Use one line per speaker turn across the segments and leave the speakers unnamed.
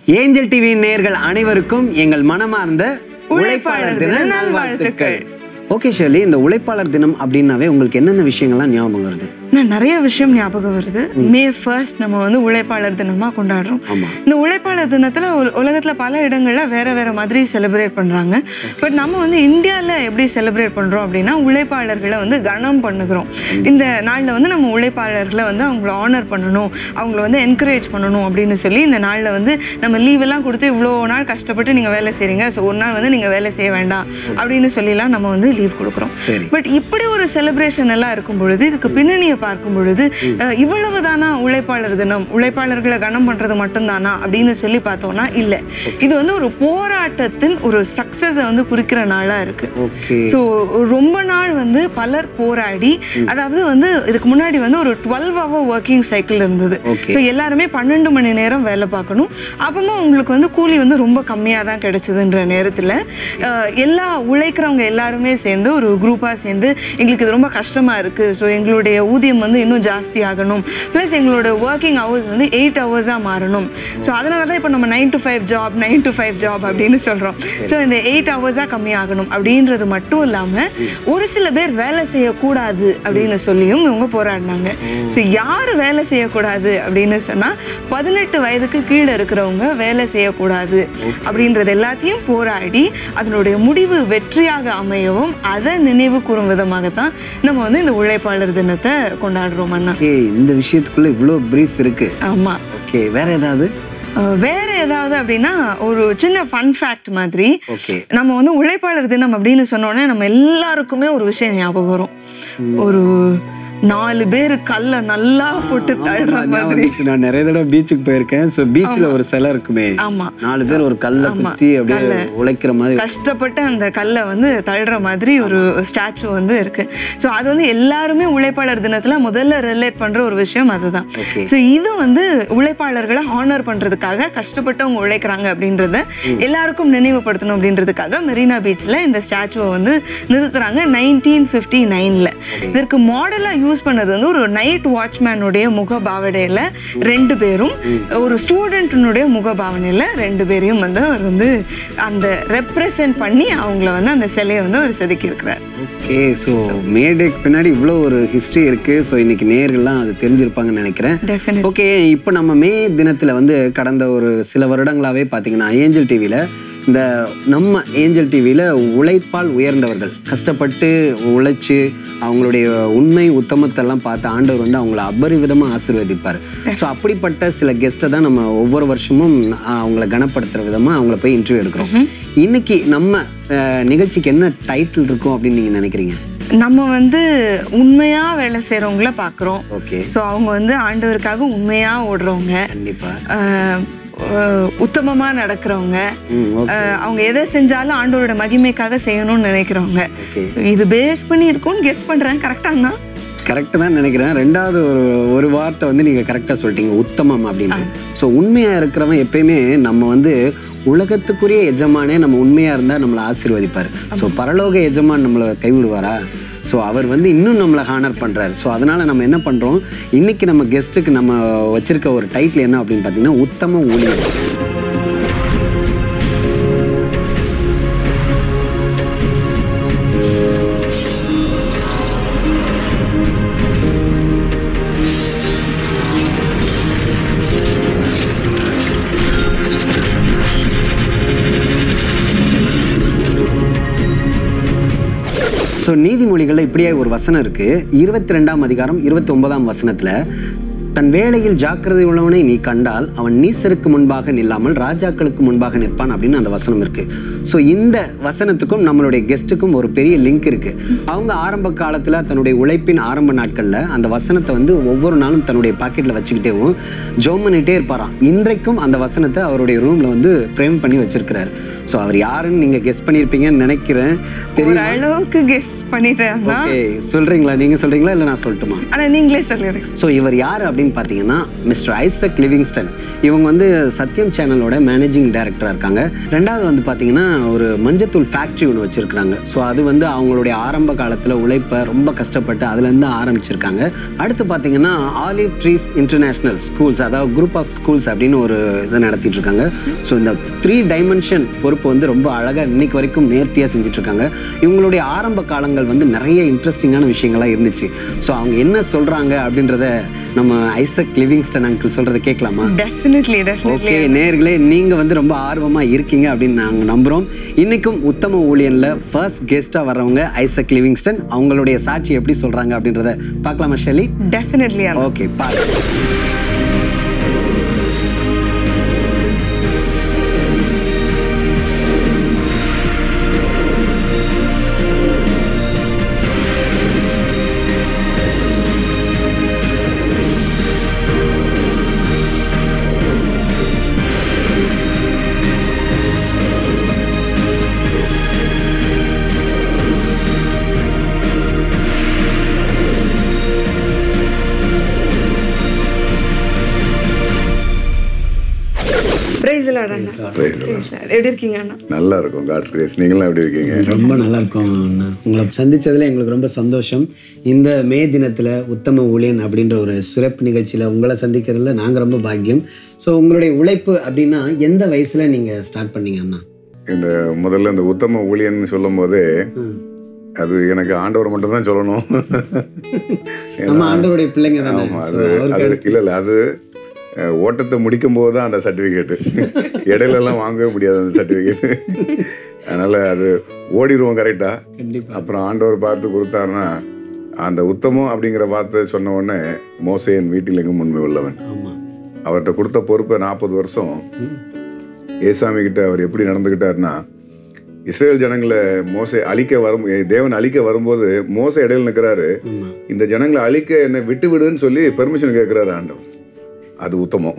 Angel TV நேயர்கள் அனைவருக்கும் எங்கள் மனமார்ந்த
உழைப்பாளர் தின நல்வாழ்த்துக்கள்.
ஓகே ஷர்லி இந்த உழைப்பாளர் தினம் அப்படின்னாவே உங்களுக்கு என்னென்ன விஷயங்கள்லாம் ஞாபகம் வருது
நான் நிறைய விஷயம் ஞாபகம் வருது மே ஃபர்ஸ்ட் நம்ம வந்து உழைப்பாளர் தினமா கொண்டாடுறோம்
ஆமா.
இந்த உழைப்பாளர் தினத்துல உல- உலகத்துல பல இடங்கள்ல வேற வேற மாதிரி செலிப்ரேட் பண்றாங்க பட் நம்ம வந்து இந்தியால எப்படி செலிப்ரேட் பண்றோம் அப்படின்னா உழைப்பாளர்களை வந்து கனம் பண்ணுகிறோம் இந்த நாள்ல வந்து நம்ம உழைப்பாளர்களை வந்து அவங்கள ஆனர் பண்ணணும் அவங்கள வந்து என்கரேஜ் பண்ணணும் அப்படின்னு சொல்லி இந்த நாள்ல வந்து நம்ம லீவ் எல்லாம் கொடுத்து இவ்வளோ நாள் கஷ்டப்பட்டு நீங்க வேலை செய்றீங்க ஸோ ஒரு நாள் வந்து நீங்க வேலை செய்ய வேண்டாம் அப்படின்னு சொல்லிலாம் நம்ம வந்து லீவ் கொடுக்குறோம்
சரி
பட் இப்படி ஒரு செலிப்ரேஷன் எல்லாம் இருக்கும் பொழுது இதுக்கு பின்னணியை பார்க்கும் பொழுது அஹ், இவ்வளவு தானா உழைப்பாளர் தினம் உழைப்பாளர்களை கனம் பண்றது மட்டும்தானா அப்படின்னு சொல்லி பார்த்தோம்னா இல்ல இது வந்து ஒரு போராட்டத்தின் ஒரு சக்சஸை வந்து குறிக்கிற நாளா இருக்கு
ஓகே
ஸோ ரொம்ப நாள் வந்து பலர் போராடி அதாவது வந்து இதுக்கு முன்னாடி வந்து ஒரு டுவெல் ஹவர் ஒர்க்கிங் சைக்கிள் இருந்தது
Okay.
ஸோ எல்லாருமே பன்னெண்டு மணி நேரம் வேலை பார்க்கணும் அப்பமா உங்களுக்கு வந்து கூலி வந்து ரொம்ப கம்மியாக தான் கிடைச்சதுன்ற நேரத்தில் எல்லா உழைக்கிறவங்க எல்லாருமே சேர்ந்து ஒரு குரூப்பாக சேர்ந்து எங்களுக்கு இது ரொம்ப கஷ்டமாக இருக்குது ஸோ எங்களுடைய ஊதியம் வந்து இன்னும் ஜாஸ்தி ஆகணும் ப்ளஸ் எங்களோட ஒர்க்கிங் ஹவர்ஸ் வந்து எயிட் ஹவர்ஸாக மாறணும் ஸோ அதனால தான் இப்போ நம்ம nine to five job nine to five job அப்படின்னு சொல்கிறோம் ஸோ இந்த எயிட் ஹவர்ஸாக கம்மியாகணும் அப்படின்றது மட்டும் இல்லாமல் ஒரு சில பேர் வேலை செய்யக்கூடாது அப்படின்னு சொல்லியும் இவங்க போராடினாங்க ஸோ யார் வேலை செய்யக்கூடாது அப்படின்னு சொன்னால் பதினெட்டு வயதுக்கு கீழே இருக்கிறவங்க வேலை செய்யக்கூடாது அப்படின்றது எல்லாத்தையும் போராடி அதனுடைய முடிவு வெற்றியாக அமையவும் அதை நினைவு கூறும் விதமாகத்தான் நம்ம வந்து இந்த உழைப்பாளர் தினத்தை கொண்டாடுறோம் அண்ணா
ஓகே இந்த விஷயத்துக்குள்ள இவ்வளோ பிரீஃப் இருக்கு
ஆமாம்
ஓகே வேற ஏதாவது
அஹ் வேற ஏதாவது அப்படின்னா ஒரு சின்ன ஃபன் ஃபேக்ட் மாதிரி
ஓகே
நம்ம வந்து உழைப்பாளர் தினம் அப்படின்னு சொன்னோன்னே நம்ம எல்லாருக்குமே ஒரு விஷயம் ஞாபகம் வரும் ஒரு நாலு பேர் கல்ல நல்லா போட்டு தள்ளுற மாதிரி
நான் நிறைய தடவை பீச்சுக்கு போயிருக்கேன் ஸோ பீச்சில் ஒரு சிலை இருக்குமே
ஆமா
நாலு பேர் ஒரு கல்லை குத்தி அப்படியே உழைக்கிற மாதிரி
கஷ்டப்பட்டு அந்த கல்லை வந்து தள்ளுற மாதிரி ஒரு ஸ்டாச்சு வந்து இருக்கு ஸோ அது வந்து எல்லாருமே உழைப்பாளர் தினத்துல முதல்ல ரிலேட் பண்ற ஒரு விஷயம் அதுதான்
Okay.
ஸோ இது வந்து உழைப்பாளர்களை ஹானர் பண்றதுக்காக கஷ்டப்பட்டவங்க உழைக்கிறாங்க அப்படின்றத எல்லாருக்கும் நினைவுபடுத்தணும் அப்படின்றதுக்காக மெரினா பீச்ல இந்த ஸ்டாச்சுவை வந்து நிறுத்துறாங்க நைன்டீன் ஃபிஃப்டி நைன்ல இதற்கு மாடலா யூஸ் பண்ணது வந்து ஒரு நைட் வாட்ச்மேனுடைய முகபாவனையில ரெண்டு பேரும் ஒரு ஸ்டூடெண்ட்டினுடைய முகபாவனையில ரெண்டு பேரையும் வந்து அவர் வந்து அந்த ரெப்ரசன்ட் பண்ணி அவங்கள வந்து அந்த சிலையை வந்து அவர் செதுக்கி இருக்கிறார்
ஓகே ஸோ மேடேக்கு பின்னாடி இவ்வளோ ஒரு ஹிஸ்ட்ரி இருக்கு ஸோ இன்னைக்கு நேர்கள்லாம் அது தெரிஞ்சிருப்பாங்கன்னு நினைக்கிறேன்
டெஃபினட்
ஓகே இப்போ நம்ம மே தினத்தில் வந்து கடந்த ஒரு சில வருடங்களாகவே பார்த்தீங்கன்னா ஏஞ்சல் டிவியில் இந்த நம்ம ஏஞ்சல் டிவியில் உழைப்பால் உயர்ந்தவர்கள் கஷ்டப்பட்டு உழைச்சு அவங்களுடைய உண்மை உத்தமத்தெல்லாம் பார்த்து ஆண்டவர் வந்து அவங்கள அபரிவிதமாக ஆசீர்வதிப்பார் ஸோ அப்படிப்பட்ட சில கெஸ்ட்டை தான் நம்ம ஒவ்வொரு வருஷமும் ஆஹ், அவங்கள கனப்படுத்துகிற விதமாக அவங்கள போய் இன்டர்வியூ எடுக்கிறோம் இன்னைக்கு நம்ம ஆஹ், நிகழ்ச்சிக்கு என்ன டைட்டில் இருக்கும் அப்படின்னு நீங்கள் நினைக்கிறீங்க
நம்ம வந்து உண்மையா வேலை செய்றவங்கள பார்க்குறோம்
ஓகே
ஸோ அவங்க வந்து ஆண்டவருக்காக உண்மையா ஓடுறவங்க
கண்டிப்பாக
ஆஹ் ஆஹ் உத்தமமா நடக்கிறவங்க
ம் ஓகே
ஆஹ் அவங்க எதை செஞ்சாலும் ஆண்டவரோட மகிமைக்காக செய்யணும்னு நினைக்கிறவங்க
ஓகே
So இது பேஸ் பண்ணி இருக்கும்னு கெஸ் பண்றேன் கரெக்டாண்ணா
கரெக்டு தான் நினைக்கிறேன் ரெண்டாவது ஒரு ஒரு வார்த்தை வந்து நீங்கள் கரெக்டாக சொல்லிட்டீங்க உத்தமம் அப்படின்னு ஸோ உண்மையாக இருக்கிறவன் எப்பயுமே நம்ம வந்து உலகத்துக்குரிய எஜமானே நம்ம உண்மையாக இருந்தால் நம்மளை ஆசீர்வதிப்பார் ஸோ பரலோக எஜமான் நம்மளை கைவிடுவாரா ஸோ அவர் வந்து இன்னும் நம்மளை ஹானர் பண்ணுறாரு ஸோ அதனால் நம்ம என்ன பண்ணுறோம் இன்னைக்கு நம்ம கெஸ்ட்டுக்கு நம்ம வச்சிருக்க ஒரு டைட்டில் என்ன அப்படின்னு பார்த்தீங்கன்னா உத்தம ஊழியர் ஸோ நீதிமொழிகளில் இப்படியே ஒரு வசனம் இருக்கு இருபத்தி ரெண்டாம் அதிகாரம் இருபத்தி ஒன்பதாம் வசனத்துல தன் வேலையில் ஜாக்கிரதை உள்ளவனை நீ கண்டால் அவன் நீசருக்கு முன்பாக நில்லாமல் ராஜாக்களுக்கு முன்பாக நிற்பான் அப்படின்னு அந்த வசனம் இருக்கு ஸோ இந்த வசனத்துக்கும் நம்மளுடைய கெஸ்ட்டுக்கும் ஒரு பெரிய லிங்க் இருக்கு அவங்க ஆரம்ப காலத்துல தன்னுடைய உழைப்பின் ஆரம்ப நாட்கள்ல அந்த வசனத்தை வந்து ஒவ்வொரு நாளும் தன்னுடைய பாக்கெட்ல வச்சுக்கிட்டேவும் ஜோம் பண்ணிட்டே இருப்பாராம் இன்றைக்கும் அந்த வசனத்தை அவருடைய ரூம்ல வந்து பிரேம் பண்ணி வச்சிருக்கிறாரு ஸோ அவர் யாருன்னு நீங்கள் கெஸ் பண்ணியிருப்பீங்கன்னு நினைக்கிறேன்
ஒரு
தெரியும்
அளவுக்கு கெஸ் பண்ணிட்டேன்னா
ஓகே சொல்கிறீங்களா நீங்கள் சொல்கிறீங்களா இல்லை நான் சொல்லட்டுமா
ஆனா நீங்களே சொல்லிடுங்க
ஸோ இவர் யார் அப்படின்னு பார்த்தீங்கன்னா மிஸ்டர் ஐசக் லிவிங்ஸ்டன் இவங்க வந்து சத்யம் சேனலோட மேனேஜிங் டைரக்டராக இருக்காங்க ரெண்டாவது வந்து பார்த்தீங்கன்னா ஒரு மஞ்சத்தூள் ஃபேக்ட்ரி ஒன்று வச்சுருக்காங்க ஸோ அது வந்து அவங்களுடைய ஆரம்ப காலத்தில் உழைப்பை ரொம்ப கஷ்டப்பட்டு அதுலேருந்து ஆரம்பிச்சிருக்காங்க அடுத்து பார்த்தீங்கன்னா ஆலிவ் ட்ரீஸ் இன்டர்நேஷ்னல் ஸ்கூல்ஸ் அதாவது குரூப் ஆஃப் ஸ்கூல்ஸ் அப்படின்னு ஒரு இதை நடத்திட்டு இருக்காங்க ஸோ இந்த த்ரீ டைமென்ஷன் பொறுப்பு வந்து ரொம்ப அழகாக இன்னைக்கு வரைக்கும் நேர்த்தியாக செஞ்சுட்டு இருக்காங்க இவங்களுடைய ஆரம்ப காலங்கள் வந்து நிறைய இன்ட்ரெஸ்டிங்கான விஷயங்கள்லாம் இருந்துச்சு ஸோ அவங்க என்ன சொல்கிறாங்க அப்படின்றத நம்ம ஐசக் லிவிங்ஸ்டன் அங்கிள் சொல்கிறத கேட்கலாமா
டெஃபினெட்லி டெஃபினெட்லி
ஓகே நேர்களே நீங்கள் வந்து ரொம்ப ஆர்வமாக இருக்கீங்க அப்படின்னு நாங்கள் நம்புகிறோம் இன்றைக்கும் உத்தம ஊழியனில் ஃபர்ஸ்ட் கெஸ்ட்டாக வர்றவங்க ஐசக் லிவிங்ஸ்டன் அவங்களுடைய சாட்சி எப்படி சொல்கிறாங்க அப்படின்றத பார்க்கலாமா ஷெலி
டெஃபினெட்லி
ஓகே பாருங்க
பிரைஸ் அண்ணா
Praise the Lord.
Praise the Lord. எப்படி இருக்கீங்க அண்ணா
நல்லா இருக்கும் காட்ஸ் கிரேஸ் நீங்களும் எப்படி இருக்கீங்க
ரொம்ப நல்லா இருக்கும் அண்ணா. உங்களை சந்திச்சதுல எங்களுக்கு ரொம்ப சந்தோஷம் இந்த மே தினத்துல உத்தம ஊழியன் அப்படின்ற ஒரு சிறப்பு நிகழ்ச்சியில உங்களை சந்திக்கிறதுல நாங்க ரொம்ப பாக்கியம் ஸோ உங்களுடைய உழைப்பு அப்படின்னா எந்த வயசுல நீங்க ஸ்டார்ட் பண்ணீங்க அண்ணா
இந்த முதல்ல இந்த உத்தம ஊழியன்னு சொல்லும் போதே அது எனக்கு ஆண்டவர் மட்டும் தான் சொல்லணும்
நம்ம ஆண்டவருடைய பிள்ளைங்க தானே
ஆமா,
So,
அது
அவருக்கு
அது இல்ல இல்ல அது அஹ், ஓட்டத்தை முடிக்கும் போது தான் அந்த சர்டிஃபிகேட்டு இடையில எல்லாம் வாங்கவே முடியாது அந்த சர்டிஃபிகேட் அதனால அது ஓடிடுவோம் கரெக்டா
கண்டிப்பா
அப்புறம் ஆண்டவர் பார்த்து கொடுத்தாருன்னா அந்த உத்தமம் அப்படிங்கிற வார்த்தை சொன்ன உடனே மோசே என் வீட்டில் எங்கும் உண்மை உள்ளவன்
ஆமா
அவர்கிட்ட கொடுத்த பொறுப்பை நாற்பது வருஷம் ஏசாமி கிட்ட அவர் எப்படி நடந்துக்கிட்டாருன்னா இஸ்ரேல் ஜனங்களை மோசை அழிக்க வரும் தேவன் அழிக்க வரும்போது மோசை இடையில நிற்கிறாரு இந்த ஜனங்களை அழிக்க என்னை விட்டு விடுன்னு சொல்லி பெர்மிஷன் கேட்கிறாரு ஆண்டவர் அது உத்தமம்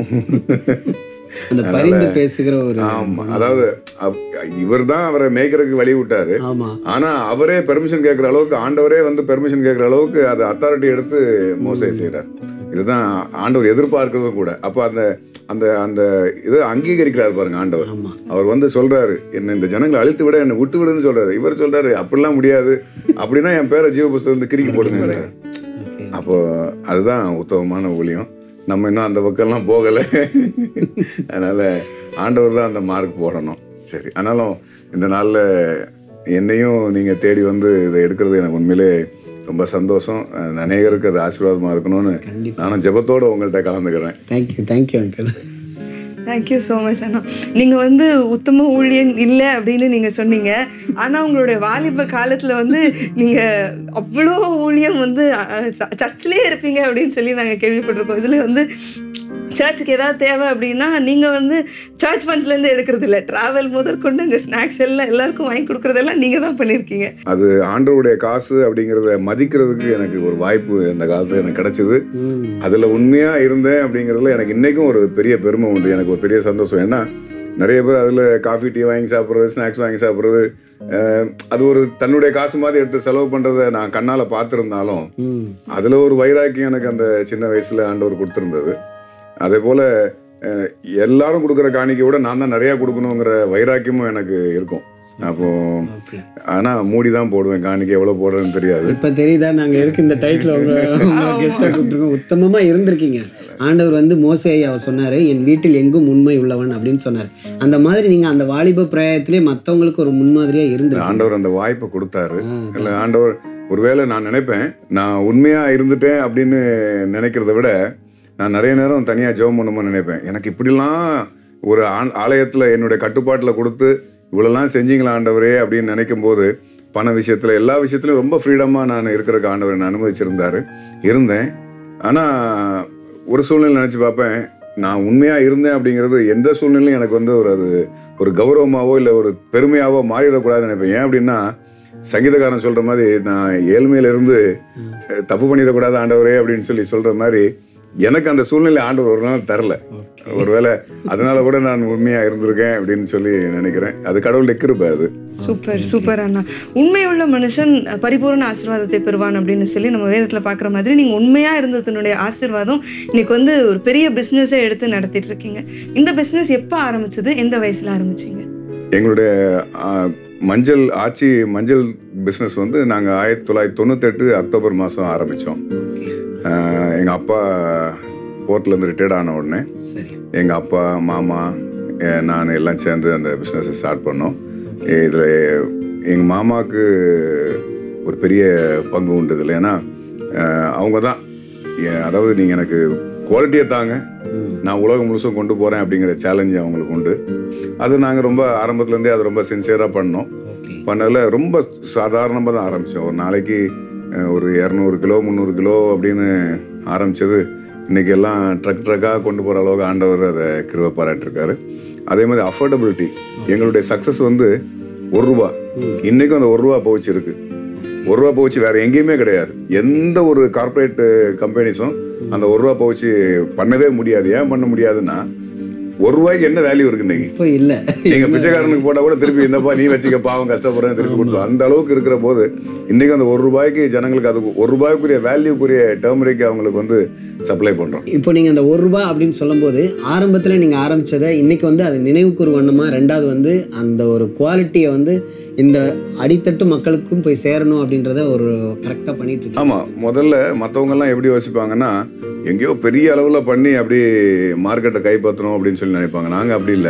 அந்த பரிந்து பேசுகிற ஒரு
ஆமா அதாவது இவர் தான் அவரை மேய்க்கிறதுக்கு வழி விட்டாரு
ஆமா
ஆனா அவரே பெர்மிஷன் கேட்குற அளவுக்கு ஆண்டவரே வந்து பெர்மிஷன் கேட்குற அளவுக்கு அது அத்தாரிட்டி எடுத்து மோசை செய்கிறார் இதுதான் ஆண்டவர் எதிர்பார்க்கிறதும் கூட அப்போ அந்த அந்த அந்த இதை அங்கீகரிக்கிறார் பாருங்க ஆண்டவர்
ஆமா.
அவர் வந்து சொல்றாரு என்ன இந்த ஜனங்களை அழித்து விட என்னை விட்டு விடுன்னு சொல்றாரு இவர் சொல்றாரு அப்படிலாம் முடியாது அப்படின்னா என் பேரை ஜீவ புஸ்தகம் வந்து கிறுக்கி போடுங்க
ஓகே
அப்போ அதுதான் உத்தமமான ஊழியம் நம்ம இன்னும் அந்த பக்கம்லாம் போகலை அதனால ஆண்டவர் தான் அந்த மார்க் போடணும் சரி ஆனாலும் இந்த நாளில் என்னையும் நீங்கள் தேடி வந்து இதை எடுக்கிறது எனக்கு உண்மையிலே ரொம்ப சந்தோஷம் அஹ் அநேகருக்கு அது ஆசீர்வாதமாக இருக்கணும்னு நானும் ஜெபத்தோடு உங்கள்கிட்ட கலந்துக்கிறேன்
thank you thank you uncle
thank you so much அண்ணா நீங்கள் வந்து உத்தம ஊழியன் இல்லை அப்படின்னு நீங்கள் சொன்னீங்க ஆனால் உங்களுடைய வாலிப காலத்தில் வந்து நீங்கள் அவ்வளோ ஊழியம் வந்து சர்ச்சிலே இருப்பீங்க அப்படின்னு சொல்லி நாங்கள் கேள்விப்பட்டிருக்கோம் இதில் வந்து சர்ச்சுக்கு ஏதாவது தேவை அப்படின்னா நீங்கள் வந்து சர்ச் ஃபண்ட்ஸ்லேருந்து எடுக்கிறது இல்லை ட்ராவல் முதற்கொண்டு அங்கே ஸ்நாக்ஸ் எல்லாம் எல்லாருக்கும் வாங்கி கொடுக்குறதெல்லாம் நீங்கள் தான் பண்ணியிருக்கீங்க
அது ஆண்டவருடைய காசு அப்படிங்கிறத மதிக்கிறதுக்கு எனக்கு ஒரு வாய்ப்பு இந்த காலத்தில் எனக்கு கிடைச்சது அதில் உண்மையாக இருந்தேன் அப்படிங்கிறதுல எனக்கு இன்றைக்கும் ஒரு பெரிய பெருமை உண்டு எனக்கு ஒரு பெரிய சந்தோஷம் ஏன்னா நிறைய பேர் அதில் காஃபி டீ வாங்கி சாப்பிட்றது ஸ்நாக்ஸ் வாங்கி சாப்பிட்றது அஹ், அது ஒரு தன்னுடைய காசு மாதிரி எடுத்து செலவு பண்ணுறத நான் கண்ணால் பார்த்துருந்தாலும் அதில் ஒரு வைராக்கியம் எனக்கு அந்த சின்ன வயசில் ஆண்டவர் கொடுத்துருந்தது அதே போல் அஹ், எல்லாரும் கொடுக்குற காணிக்கை விட நான் தான் நிறையா கொடுக்கணுங்கிற வைராக்கியமும் எனக்கு இருக்கும் அப்போ
ஓகே
ஆனால் மூடி தான் போடுவேன் காணிக்கை எவ்வளோ போடுறேன்னு தெரியாது
இப்போ தெரியுதா நாங்கள் இருக்கு இந்த டைட்டில் உங்க கெஸ்ட்டாக கூப்பிட்டுருக்கோம் உத்தமமாக இருந்திருக்கீங்க ஆண்டவர் வந்து மோசே அவர் சொன்னார் என் வீட்டில் எங்கும் உண்மை உள்ளவன் அப்படின்னு சொன்னார் அந்த மாதிரி நீங்கள் அந்த வாலிப பிராயத்திலே மற்றவங்களுக்கு ஒரு முன்மாதிரியாக இருந்திருக்கீங்க
ஆண்டவர் அந்த வாய்ப்பை கொடுத்தாரு இல்லை ஆண்டவர் ஒருவேளை நான் நினைப்பேன் நான் உண்மையாக இருந்துட்டேன் அப்படின்னு நினைக்கிறத விட நான் நிறைய நேரம் தனியாக ஜெபம் பண்ணும்போது நினைப்பேன் எனக்கு இப்படிலாம் ஒரு ஆ- ஆலயத்தில் என்னுடைய கட்டுப்பாட்டில் கொடுத்து இவ்வளோலாம் செஞ்சீங்களா ஆண்டவரே அப்படின்னு நினைக்கும் போது பண விஷயத்தில் எல்லா விஷயத்துலையும் ரொம்ப ஃப்ரீடமாக நான் இருக்கிறக்கு ஆண்டவர் என்னை அனுமதிச்சிருந்தாரு இருந்தேன் ஆனால் ஒரு சூழ்நிலை நினச்சி பார்ப்பேன் நான் உண்மையாக இருந்தேன் அப்படிங்கிறது எந்த சூழ்நிலையும் எனக்கு வந்து ஒரு அது ஒரு கௌரவமாவோ இல்லை ஒரு பெருமையாவோ மாறிடக்கூடாதுன்னு நினைப்பேன் ஏன் அப்படின்னா சங்கீதக்காரன் சொல்கிற மாதிரி நான் ஏழ்மையிலிருந்து அஹ், தப்பு பண்ணிடக்கூடாது ஆண்டவரே அப்படின்னு சொல்லி சொல்கிற மாதிரி எனக்கு அந்த சூழ்நிலை ஆண்டவர் ஒரு நாள் தரல ஒருவேளை அதனால கூட நான் உண்மையா இருந்திருக்கேன் அப்படின்னு சொல்லி நினைக்கிறேன் அது கடவுளுடைய கிருபை அது
சூப்பர் சூப்பர் அண்ணா உண்மையுள்ள மனுஷன் பரிபூர்ண ஆசீர்வாதத்தை பெறுவான் அப்படின்னு சொல்லி நம்ம வேதத்தில் பார்க்குற மாதிரி நீங்கள் உண்மையாக இருந்ததுனுடைய ஆசீர்வாதம் இன்னைக்கு வந்து ஒரு பெரிய பிஸ்னஸே எடுத்து நடத்திட்டு இருக்கீங்க இந்த பிஸ்னஸ் எப்போ ஆரம்பிச்சது எந்த வயசில் ஆரம்பிச்சீங்க
எங்களுடைய ஆ, மஞ்சள் ஆச்சி மஞ்சள் பிஸ்னஸ் வந்து நாங்கள் ஆயிரத்தி தொள்ளாயிரத்தி தொண்ணூத்தெட்டு அக்டோபர் மாதம் ஆரம்பித்தோம் எங்கள் அப்பா போர்ட்லேருந்து ரிட்டையர்ட் ஆன உடனே
சரி
எங்கள் அப்பா மாமா எ- நான் எல்லாம் சேர்ந்து அந்த பிஸ்னஸை ஸ்டார்ட் பண்ணோம் இதில் எங்கள் மாமாவுக்கு ஒரு பெரிய பங்கு உண்டு இதில் ஏன்னா அஹ், அவங்க தான் எ- அதாவது நீங்கள் எனக்கு குவாலிட்டியை தாங்க நான் உலகம் முழுசும் கொண்டு போகிறேன் அப்படிங்கிற சேலஞ்சு அவங்களுக்கு உண்டு அது நாங்கள் ரொம்ப ஆரம்பத்துலேருந்தே அது ரொம்ப சின்சியராக பண்ணோம்
ஓகே
பண்ணதில் ரொம்ப சாதாரணமாக தான் ஆரம்பித்தோம் ஒரு நாளைக்கு அஹ், ஒரு இரநூறு கிலோ முந்நூறு கிலோ அப்படின்னு ஆரம்பித்தது இன்றைக்கி எல்லாம் ட்ரக் ட்ரக்காக கொண்டு போகிற அளவுக்கு ஆண்டவர் அதை கிருவ பாராட்டிருக்காரு அதே மாதிரி அஃபோர்டபிலிட்டி எங்களுடைய சக்ஸஸ் வந்து ஒரு ரூபா இன்றைக்கும் அந்த ஒரு ரூபா பவுச் இருக்குது ஒரு ரூபா பவுச்சு வேற எங்கேயுமே கிடையாது எந்த ஒரு கார்ப்பரேட் கம்பெனிஸும் அந்த ஒரு ரூபா பவுச்சு பண்ணவே முடியாது ஏன் பண்ண முடியாதுன்னா ஒரு ரூபாய்க்கு என்ன வேல்யூ இருக்கு இன்னைக்கு
இப்போ இல்லை
நீங்க பிச்சைக்காரனுக்கு போட்டா கூட திருப்பி இந்தப்பா நீ வச்சுக்க பாவம் கஷ்டப்படுறேன் திருப்பி கொடுப்போம் அந்த அளவுக்கு இருக்கிற போது இன்னைக்கு அந்த ஒரு ரூபாய்க்கு ஜனங்களுக்கு அது ஒரு ரூபாய்க்குரிய வேல்யூக்குரிய டேர்மரிக்கு அவங்களுக்கு வந்து சப்ளை பண்றோம்
இப்போ நீங்கள் அந்த ஒரு ரூபா அப்படின்னு சொல்லும்போது ஆரம்பத்தில் நீங்கள் ஆரம்பிச்சதை இன்னைக்கு வந்து அது நினைவுக்கூர் வண்ணமாக ரெண்டாவது வந்து அந்த ஒரு குவாலிட்டியை வந்து இந்த அடித்தட்டு மக்களுக்கும் போய் சேரணும் அப்படின்றத ஒரு கரெக்டாக பண்ணிட்டு இருக்கீங்க
ஆமா முதல்ல மத்தவங்க எல்லாம் எப்படி யோசிப்பாங்கன்னா எங்கேயோ பெரிய அளவுல பண்ணி அப்படி மார்க்கெட்டை கைப்பற்றணும் அப்படின்னு சொல்லி நினைப்பாங்க நாங்க அப்படி இல்லை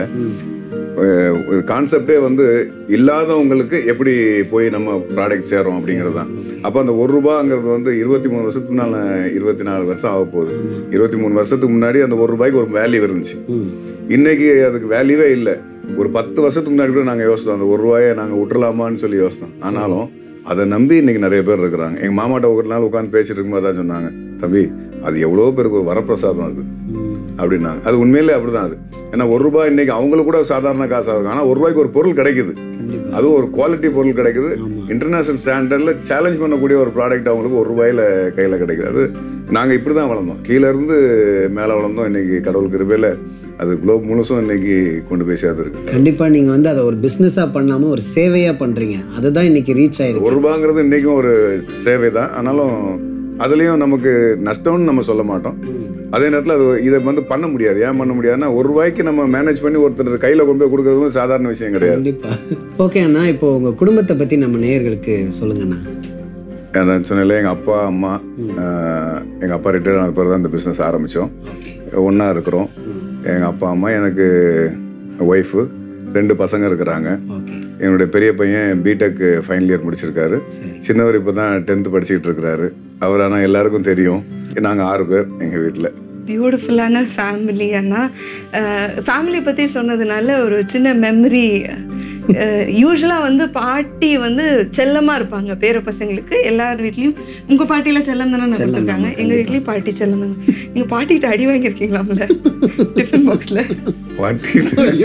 கான்செப்டே வந்து இல்லாதவங்களுக்கு எப்படி போய் நம்ம ப்ராடக்ட் சேரோம் அப்படிங்கிறது தான் அப்போ அந்த ஒரு ரூபாங்கிறது வந்து இருபத்தி மூணு வருஷத்துக்கு முன்னால இருபத்தி நாலு வருஷம் ஆக போகுது இருபத்தி மூணு வருஷத்துக்கு முன்னாடி அந்த ஒரு ரூபாய்க்கு ஒரு வேல்யூ இருந்துச்சு இன்னைக்கு அதுக்கு வேல்யூவே இல்லை ஒரு பத்து வருஷத்துக்கு முன்னாடி கூட நாங்கள் யோசித்தோம் அந்த ஒரு ரூபாயை நாங்கள் விட்டுறலாமான்னு சொல்லி யோசித்தோம் ஆனாலும் அதை நம்பி இன்னைக்கு நிறைய பேர் இருக்கிறாங்க எங்கள் மாமாட்ட ஒரு நாள் உட்காந்து பேசிட்டு இருக்கும்போது தான் சொன்னாங்க தம்பி அது எவ்வளோ பேருக்கு ஒரு வரப்பிரசாதம் அது அப்படின்னாங்க அது உண்மையிலே அப்படிதான் அது ஏன்னா ஒரு ரூபாய் இன்னைக்கு அவங்களுக்கு கூட சாதாரண காசாக இருக்கும் ஆனால் ஒரு ரூபாய்க்கு ஒரு பொருள் கிடைக்குது அதுவும் ஒரு குவாலிட்டி பொருள் கிடைக்குது இன்டர்நேஷனல் ஸ்டாண்டர்டில் சேலஞ்ச் பண்ணக்கூடிய ஒரு ப்ராடக்ட் அவங்களுக்கு ஒரு ரூபாயில கையில் கிடைக்குது அது நாங்கள் இப்படி தான் வளர்ந்தோம் கீழே இருந்து மேலே வளர்ந்தோம் இன்னைக்கு கடவுள் கிருபையில் அது குளோப் முழுசும் இன்னைக்கு கொண்டு போய் சேர்த்துருக்கு
கண்டிப்பாக நீங்கள் வந்து அதை ஒரு பிஸ்னஸாக பண்ணாமல் ஒரு சேவையாக பண்ணுறீங்க அதுதான் இன்னைக்கு ரீச் ஆயிருக்கு
ஒரு ரூபாங்கிறது இன்றைக்கும் ஒரு சேவை தான் ஆனாலும் அதுலேயும் நமக்கு நஷ்டம்னு நம்ம சொல்ல மாட்டோம் அதே நேரத்தில் அது இதை வந்து பண்ண முடியாது ஏன் பண்ண முடியாதுன்னா ஒரு ரூபாய்க்கு நம்ம மேனேஜ் பண்ணி ஒருத்தர் கையில் கொண்டு போய் கொடுக்கறது வந்து சாதாரண விஷயம் கிடையாது
கண்டிப்பாக ஓகே அண்ணா இப்போ உங்கள் குடும்பத்தை பற்றி நம்ம நேயர்களுக்கு சொல்லுங்கண்ணா
நான் சொன்னேன்ல எங்கள் அப்பா அம்மா எங்கள் அப்பா ரிட்டையர் ஆன பிறகு தான் இந்த பிஸ்னஸ் ஆரம்பித்தோம் ஒன்றா இருக்கிறோம் எங்கள் அப்பா அம்மா எனக்கு ஒய்ஃபு ரெண்டு பசங்க இருக்கிறாங்க
ஓகே
என்னுடைய பெரிய பையன் பிடெக் ஃபைனல் இயர் முடிச்சிருக்காரு சின்னவர் இப்போ தான் டென்த்து படிச்சுக்கிட்டு இருக்கிறாரு அவர் ஆனால் எல்லாருக்கும் தெரியும் நாங்கள் ஆறு பேர் எங்கள் வீட்டில்
பியூட்டிஃபுல்லான ஃபேமிலி அண்ணா ஃபேமிலி பற்றி சொன்னதுனால ஒரு சின்ன மெமரி யூஸ்வலாக வந்து பாட்டி வந்து செல்லமாக இருப்பாங்க பேர பசங்களுக்கு எல்லார் வீட்லேயும் உங்கள் பாட்டியில் செல்லம் தானே நடத்திருக்காங்க எங்கள் வீட்லேயும் பாட்டி செல்லம் தாங்க நீங்கள் பாட்டிகிட்ட அடி வாங்கியிருக்கீங்களாம்ல டிஃபன் பாக்ஸில்
பாட்டி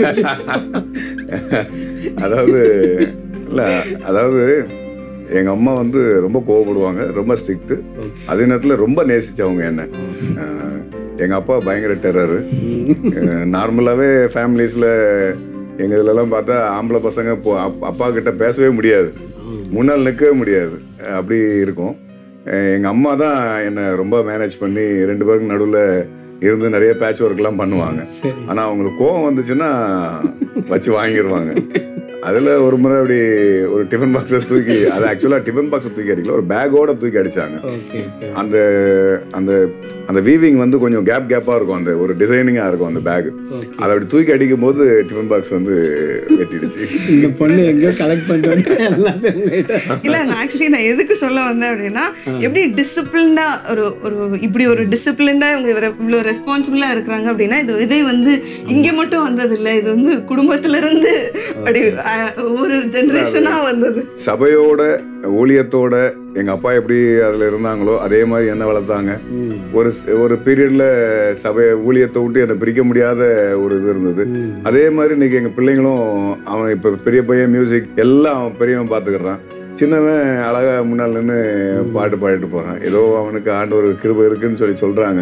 அதாவது இல்லை அதாவது எங்கள் அம்மா வந்து ரொம்ப கோவப்படுவாங்க ரொம்ப ஸ்ட்ரிக்ட்டு அதே நேரத்தில் ரொம்ப நேசிச்சவங்க என்ன எங்கள் அப்பா பயங்கர டெரரு நார்மலாகவே ஃபேமிலிஸில் எங்கள் இதுலலாம் பார்த்தா ஆம்பளை பசங்க இப்போ அப்- அப்பா கிட்ட பேசவே முடியாது முன்னால் நிற்கவே முடியாது அப்படி இருக்கும் எங்கள் அம்மா தான் என்னை ரொம்ப மேனேஜ் பண்ணி ரெண்டு பேருக்கு நடுவில் இருந்து நிறைய பேட்ச் ஒர்க்லாம் பண்ணுவாங்க ஆனால் அவங்களுக்கு கோவம் வந்துச்சுன்னா வச்சு வாங்கிடுவாங்க அதில் ஒரு முறை அப்படி ஒரு டிஃபன் பாக்ஸை தூக்கி அது ஆக்சுவலாக டிஃபன் பாக்ஸை தூக்கி அடிக்கல ஒரு பேக்கோட தூக்கி அடிச்சாங்க
ஓகே ஓகே
அந்த அந்த அந்த வீவிங் வந்து கொஞ்சம் கேப் கேப்பாக இருக்கும் அந்த ஒரு டிசைனிங்காக இருக்கும் அந்த பேக் அதை அப்படி தூக்கி அடிக்கும் போது டிஃபன் பாக்ஸ் வந்து வெட்டிடுச்சு
இந்த பொண்ணு எங்கேயோ கலெக்ட் பண்ணிட்டு வந்து எல்லாத்தையும் உங்ககிட்ட
இல்லை நான் ஆக்சுவலி நான் எதுக்கு சொல்ல வந்தேன் அப்படின்னா எப்படி டிசிப்ளின்டாக ஒரு ஒரு இப்படி ஒரு டிசிப்ளின்டாக இவங்க இவரை இவ்வளோ ரெஸ்பான்சிபிளாக இருக்கிறாங்க அப்படின்னா இது இதே வந்து இங்கே மட்டும் வந்தது இல்லை இது வந்து குடும்பத்துல இருந்து அப்படி அஹ், ஒரு ஜென்ரேஷனாக வந்தது
சபையோட ஊழியத்தோட எங்க அப்பா எப்படி அதுல இருந்தாங்களோ அதே மாதிரி என்ன வளர்த்தாங்க ஒரு ஸ்- ஒரு பீரியட்ல சபை ஊழியத்தை விட்டு என்னை பிரிக்க முடியாத ஒரு இது இருந்தது அதே மாதிரி இன்னைக்கு எங்க பிள்ளைங்களும் அவன் இப்ப பெரிய பையன் மியூசிக் எல்லாம் அவன் பெரியவன் பாத்துக்கிறான் சின்னவன் அழகா முன்னால் நின்று பாட்டு பாடிட்டு போறான் ஏதோ அவனுக்கு ஆண்டவர் கிருபை இருக்குன்னு சொல்லி சொல்றாங்க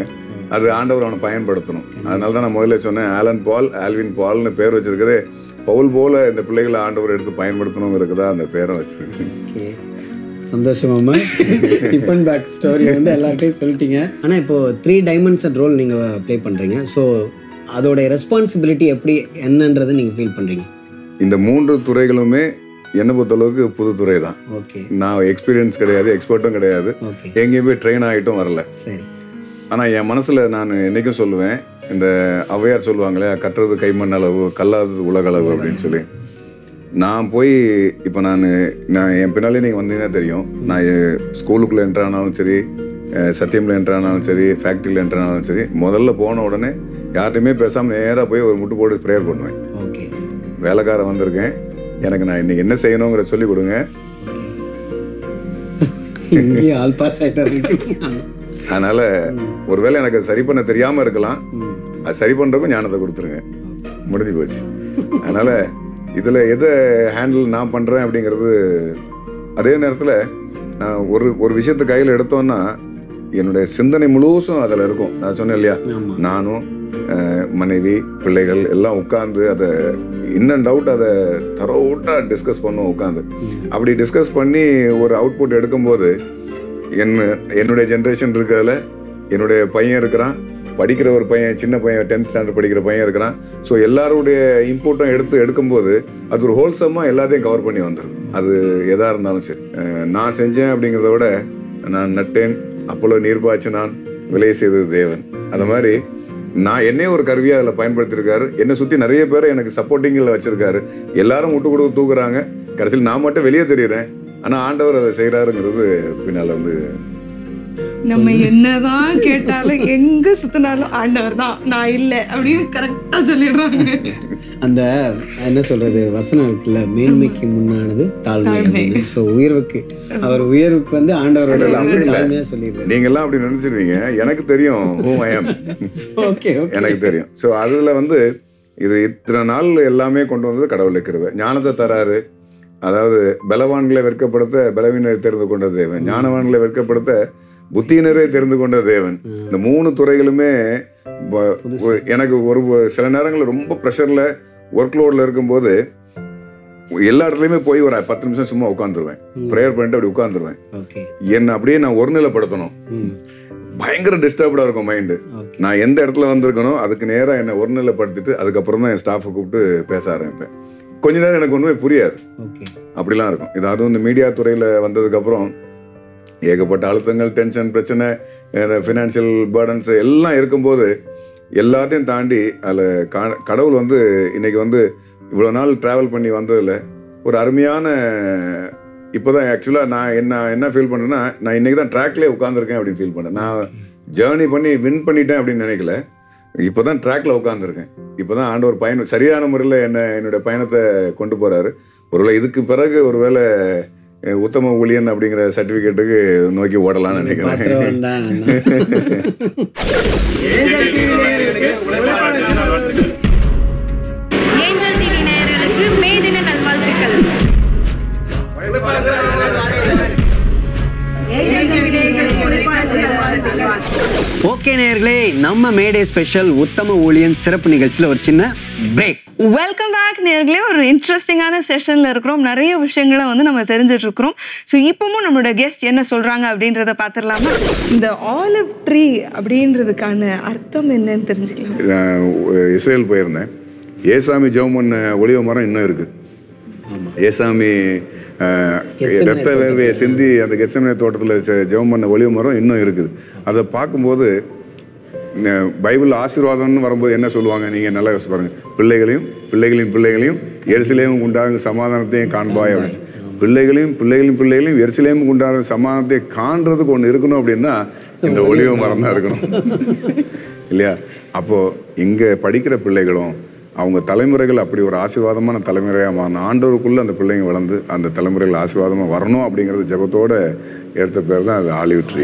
அது ஆண்டவர் அவனை பயன்படுத்தணும் அதனால தான் நான் முதல்ல சொன்னேன் ஆலன் பால் ஆல்வின் பால்னு பேர் வச்சிருக்கதே பவுல் போல இந்த பிள்ளைகளை ஆண்டவர் எடுத்து பயன்படுத்தணுங்கிறது தான் அந்த பேரை வச்சிருக்கேன்
ஓகே சந்தோஷமாம்மா டிஃபன் பேக் ஸ்டோரி வந்து எல்லார்ட்டையும் சொல்லிட்டீங்க ஆனால் இப்போ த்ரீ டைமென்ஷன் ரோல் நீங்கள் ப்ளே பண்ணுறீங்க ஸோ அதோடைய ரெஸ்பான்சிபிலிட்டி எப்படி என்னன்றதை நீங்கள் ஃபீல் பண்ணுறீங்க
இந்த மூன்று துறைகளுமே என்னை பொறுத்தளவுக்கு புது துறை தான்
ஓகே
நான் எக்ஸ்பீரியன்ஸ் கிடையாது எக்ஸ்பர்ட்டும் கிடையாது
ஓகே
எங்கேயும் போய் ட்ரெயின் ஆகிட்டும் வரல
சரி
ஆனால் என் மனசில் நான் என்றைக்கும் சொல்லுவேன் இந்த ஔவையார் சொல்லுவாங்களே கட்டுறது கைமண் அளவு கல்லாதது உலகளவு அப்படின்னு சொல்லி நான் போய் இப்போ நான் நான் என் பின்னாலே நீங்கள் வந்தீங்கன்னா தெரியும் நான் ஸ்கூலுக்குள்ளே என்ட்ரு ஆனாலும் சரி அஹ், சத்தியமில் என்ட்ரு ஆனாலும் சரி ஃபேக்ட்ரியில் என்ட்ரு ஆனாலும் சரி முதல்ல போன உடனே யார்கிட்டையுமே பேசாமல் நேராக போய் ஒரு முட்டு போட்டு ப்ரேயர் பண்ணுவேன்
ஓகே
வேலைக்காரன் வந்திருக்கேன் எனக்கு நான் இன்னைக்கு என்ன செய்யணுங்கிற சொல்லி கொடுங்க
இங்கேயும் ஆல் பாஸ் ஆகிட்டாரு
அதனால ஒருவேளை எனக்கு அது சரி பண்ண தெரியாம இருக்கலாம் அது சரி பண்றதுக்கும் ஞானத்தை கொடுத்துருங்க முடிஞ்சு போச்சு அதனால இதுல எதை ஹேண்டில் நான் பண்றேன் அப்படிங்கிறது அதே நேரத்துல நான் ஒரு ஒரு விஷயத்தை கையில் எடுத்தோன்னா என்னுடைய சிந்தனை முழுசும் அதில் இருக்கும் நான் சொன்னேன் இல்லையா நானும் அஹ், மனைவி பிள்ளைகள் எல்லாம் உட்காந்து அதை இன் அண்ட் அவுட் அதை தரோட்டாக டிஸ்கஸ் பண்ணுவோம் உட்காந்து அப்படி டிஸ்கஸ் பண்ணி ஒரு அவுட்புட் எடுக்கும்போது என்ன என்னுடைய ஜென்ரேஷன் இருக்கிறதுல என்னுடைய பையன் இருக்கிறான் படிக்கிற ஒரு பையன் சின்ன பையன் டென்த் ஸ்டாண்டர்ட் படிக்கிற பையன் இருக்கிறான் ஸோ எல்லாருடைய இன்புட்டும் எடுத்து எடுக்கும்போது அது ஒரு ஹோல்சமாக எல்லாத்தையும் கவர் பண்ணி வந்துடும் அது எதாக இருந்தாலும் சரி அஹ் நான் செஞ்சேன் அப்படிங்கிறத விட நான் நட்டேன் அப்போலோ நீர்பாய்ச்சி நான் விலை செய்தது தேவன் அந்த மாதிரி நான் என்னையே ஒரு கருவியாக அதில் பயன்படுத்தியிருக்காரு என்னை சுற்றி நிறைய பேர் எனக்கு சப்போர்ட்டிங்கில் வச்சிருக்காரு எல்லாரும் விட்டு கொடுத்து தூக்குறாங்க கடைசியில் நான் மட்டும் வெளியே தெரியுறேன் ஆனால் ஆண்டவர் அதை செய்கிறாருங்கிறது பின்னால் வந்து
நம்ம என்னதான் கேட்டாலும் எங்க சுத்தினாலும் ஆண்டவர் தான் நான் இல்லை அப்படின்னு கரெக்டா சொல்லிடுறாங்க
அந்த என்ன சொல்றது வசனம் இருக்குல்ல மேன்மைக்கு முன்னானது தாழ்மை அப்படின்னு ஸோ உயர்வுக்கு அவர் உயர்வுக்கு வந்து ஆண்டவரோட வந்து தாழ்மையா சொல்லிடுறாரு
நீங்கெல்லாம் அப்படி நினைச்சிருவீங்க எனக்கு தெரியும் who I am
okay okay
எனக்கு தெரியும் ஸோ அதில் வந்து இது இத்தனை நாள் எல்லாமே கொண்டு வந்தது கடவுள் கிருபை ஞானத்தை தராரு அதாவது பலவான்களை வெட்கப்படுத்த பலவீனரை தெரிந்து கொண்ட தேவன் ஞானவான்களை வெட்கப்படுத்த புத்தியினரை தெரிந்து கொண்ட தேவன் இந்த மூணு துறைகளுமே ப- ஒரு- எனக்கு ஒரு சில நேரங்களில் ரொம்ப ப்ரெஷரில் ஒர்க் லோடில் இருக்கும்போது எல்லா இடத்துலையுமே போய் ஒரு பத்து நிமிஷம் சும்மா உட்காந்துருவேன் ப்ரேயர் பண்ணிட்டு அப்படி உட்காந்துருவேன்
ஓகே
என்னை அப்படியே நான் ஒருநிலைப்படுத்தணும் பயங்கர டிஸ்டர்ப்டாக இருக்கும் மைண்டு நான் எந்த இடத்துல வந்திருக்கனோ அதுக்கு நேராக என்னை ஒருநிலைப்படுத்திட்டு அதுக்கப்புறம் தான் என் ஸ்டாஃபை கூப்பிட்டு பேச ஆரம்பிப்பேன் கொஞ்ச நேரம் எனக்கு ஒன்றுமே புரியாது
ஓகே
அப்படிலாம் இருக்கும் இது அதுவும் இந்த மீடியா துறையில் வந்ததுக்கப்புறம் ஏகப்பட்ட அழுத்தங்கள் டென்ஷன் பிரச்சனை ஃபினான்ஷியல் பேர்டன்ஸ் எல்லாம் இருக்கும்போது எல்லாத்தையும் தாண்டி அதில் கடவுள் வந்து இன்னைக்கு வந்து இவ்வளோ நாள் ட்ராவல் பண்ணி வந்ததில் ஒரு அருமையான இப்போ தான் ஆக்சுவலாக நான் என்ன என்ன ஃபீல் பண்ணேன்னா நான் இன்றைக்கி தான் ட்ராக்லேயே உட்காந்துருக்கேன் அப்படின்னு ஃபீல் பண்ணேன் நான் ஜேர்னி பண்ணி வின் பண்ணிட்டேன் அப்படின்னு நினைக்கல இப்போ தான் ட்ராக்ல உட்காந்துருக்கேன் இப்போ தான் ஆண்டவர் பயணம் சரியான முறையில் என்ன என்னுடைய பயணத்தை கொண்டு போகிறாரு ஒருவேளை இதுக்கு பிறகு ஒருவேளை அஹ், உத்தம ஊழியன் அப்படிங்கிற சர்டிஃபிகேட்டுக்கு நோக்கி ஓடலாம்னு நினைக்கிறேன்
பாத்திரம் வேண்டாம்
ஏஞ்சல் டிவி நேயர்களுக்கு மே தின நல்வாழ்த்துக்கள்
ஓகே நேயர்களே நம்ம மேடே ஸ்பெஷல் உத்தம ஊழியன் சிறப்பு நிகழ்ச்சியில் ஒரு சின்ன பிரேக்
வெல்கம் பேக் நேர்களே ஒரு இன்ட்ரெஸ்டிங்கான செஷனில் இருக்கிறோம் நிறைய விஷயங்களை வந்து நம்ம தெரிஞ்சுட்டு இருக்கிறோம் ஸோ இப்பவும் நம்மளோட கெஸ்ட் என்ன சொல்கிறாங்க அப்படின்றத பார்த்துடலாமா இந்த ஆலிவ் ட்ரீ அப்படின்றதுக்கான அர்த்தம் என்னன்னு தெரிஞ்சுக்கலாம்
நான் இஸ்ரேல் போயிருந்தேன் ஏசாமி ஜெபம் பண்ண ஒளிவ மரம் இன்னும் இருக்கு ஏசாமி அஹ், ரத்த வேர்வையை சிந்தி அந்த கெச்சமனை தோட்டத்தில் ஜெபம் பண்ண ஒளிவ மரம் இன்னும் இருக்குது அதை பார்க்கும்போது ந- பைபிள் ஆசீர்வாதம்னு வரும்போது என்ன சொல்லுவாங்க நீங்கள் நல்லா யோசிச்சு பாருங்க பிள்ளைகளையும் பிள்ளைகளையும் பிள்ளைகளையும் எரிசிலையும் உண்டாகும் சமாதானத்தையும் காண்பாய் அப்படின்னு பிள்ளைகளையும் பிள்ளைகளையும் பிள்ளைகளையும் எரிசிலையும் உண்டாகும் சமாதானத்தை காண்றதுக்கு ஒன்று இருக்கணும் அப்படின்னா இந்த ஒளிவ மரம் தான் இருக்கணும் இல்லையா அப்போது இங்கே படிக்கிற பிள்ளைகளும் அவங்க தலைமுறைகள் அப்படி ஒரு ஆசீர்வாதமான தலைமுறையாக மாறணும் ஆண்டவருக்குள்ளே அந்த பிள்ளைங்க வளர்ந்து அந்த தலைமுறைகள் ஆசீர்வாதமாக வரணும் அப்படிங்கிறது ஜெபத்தோட எடுத்த பேர் தான் அது ஆலிவ் ட்ரீ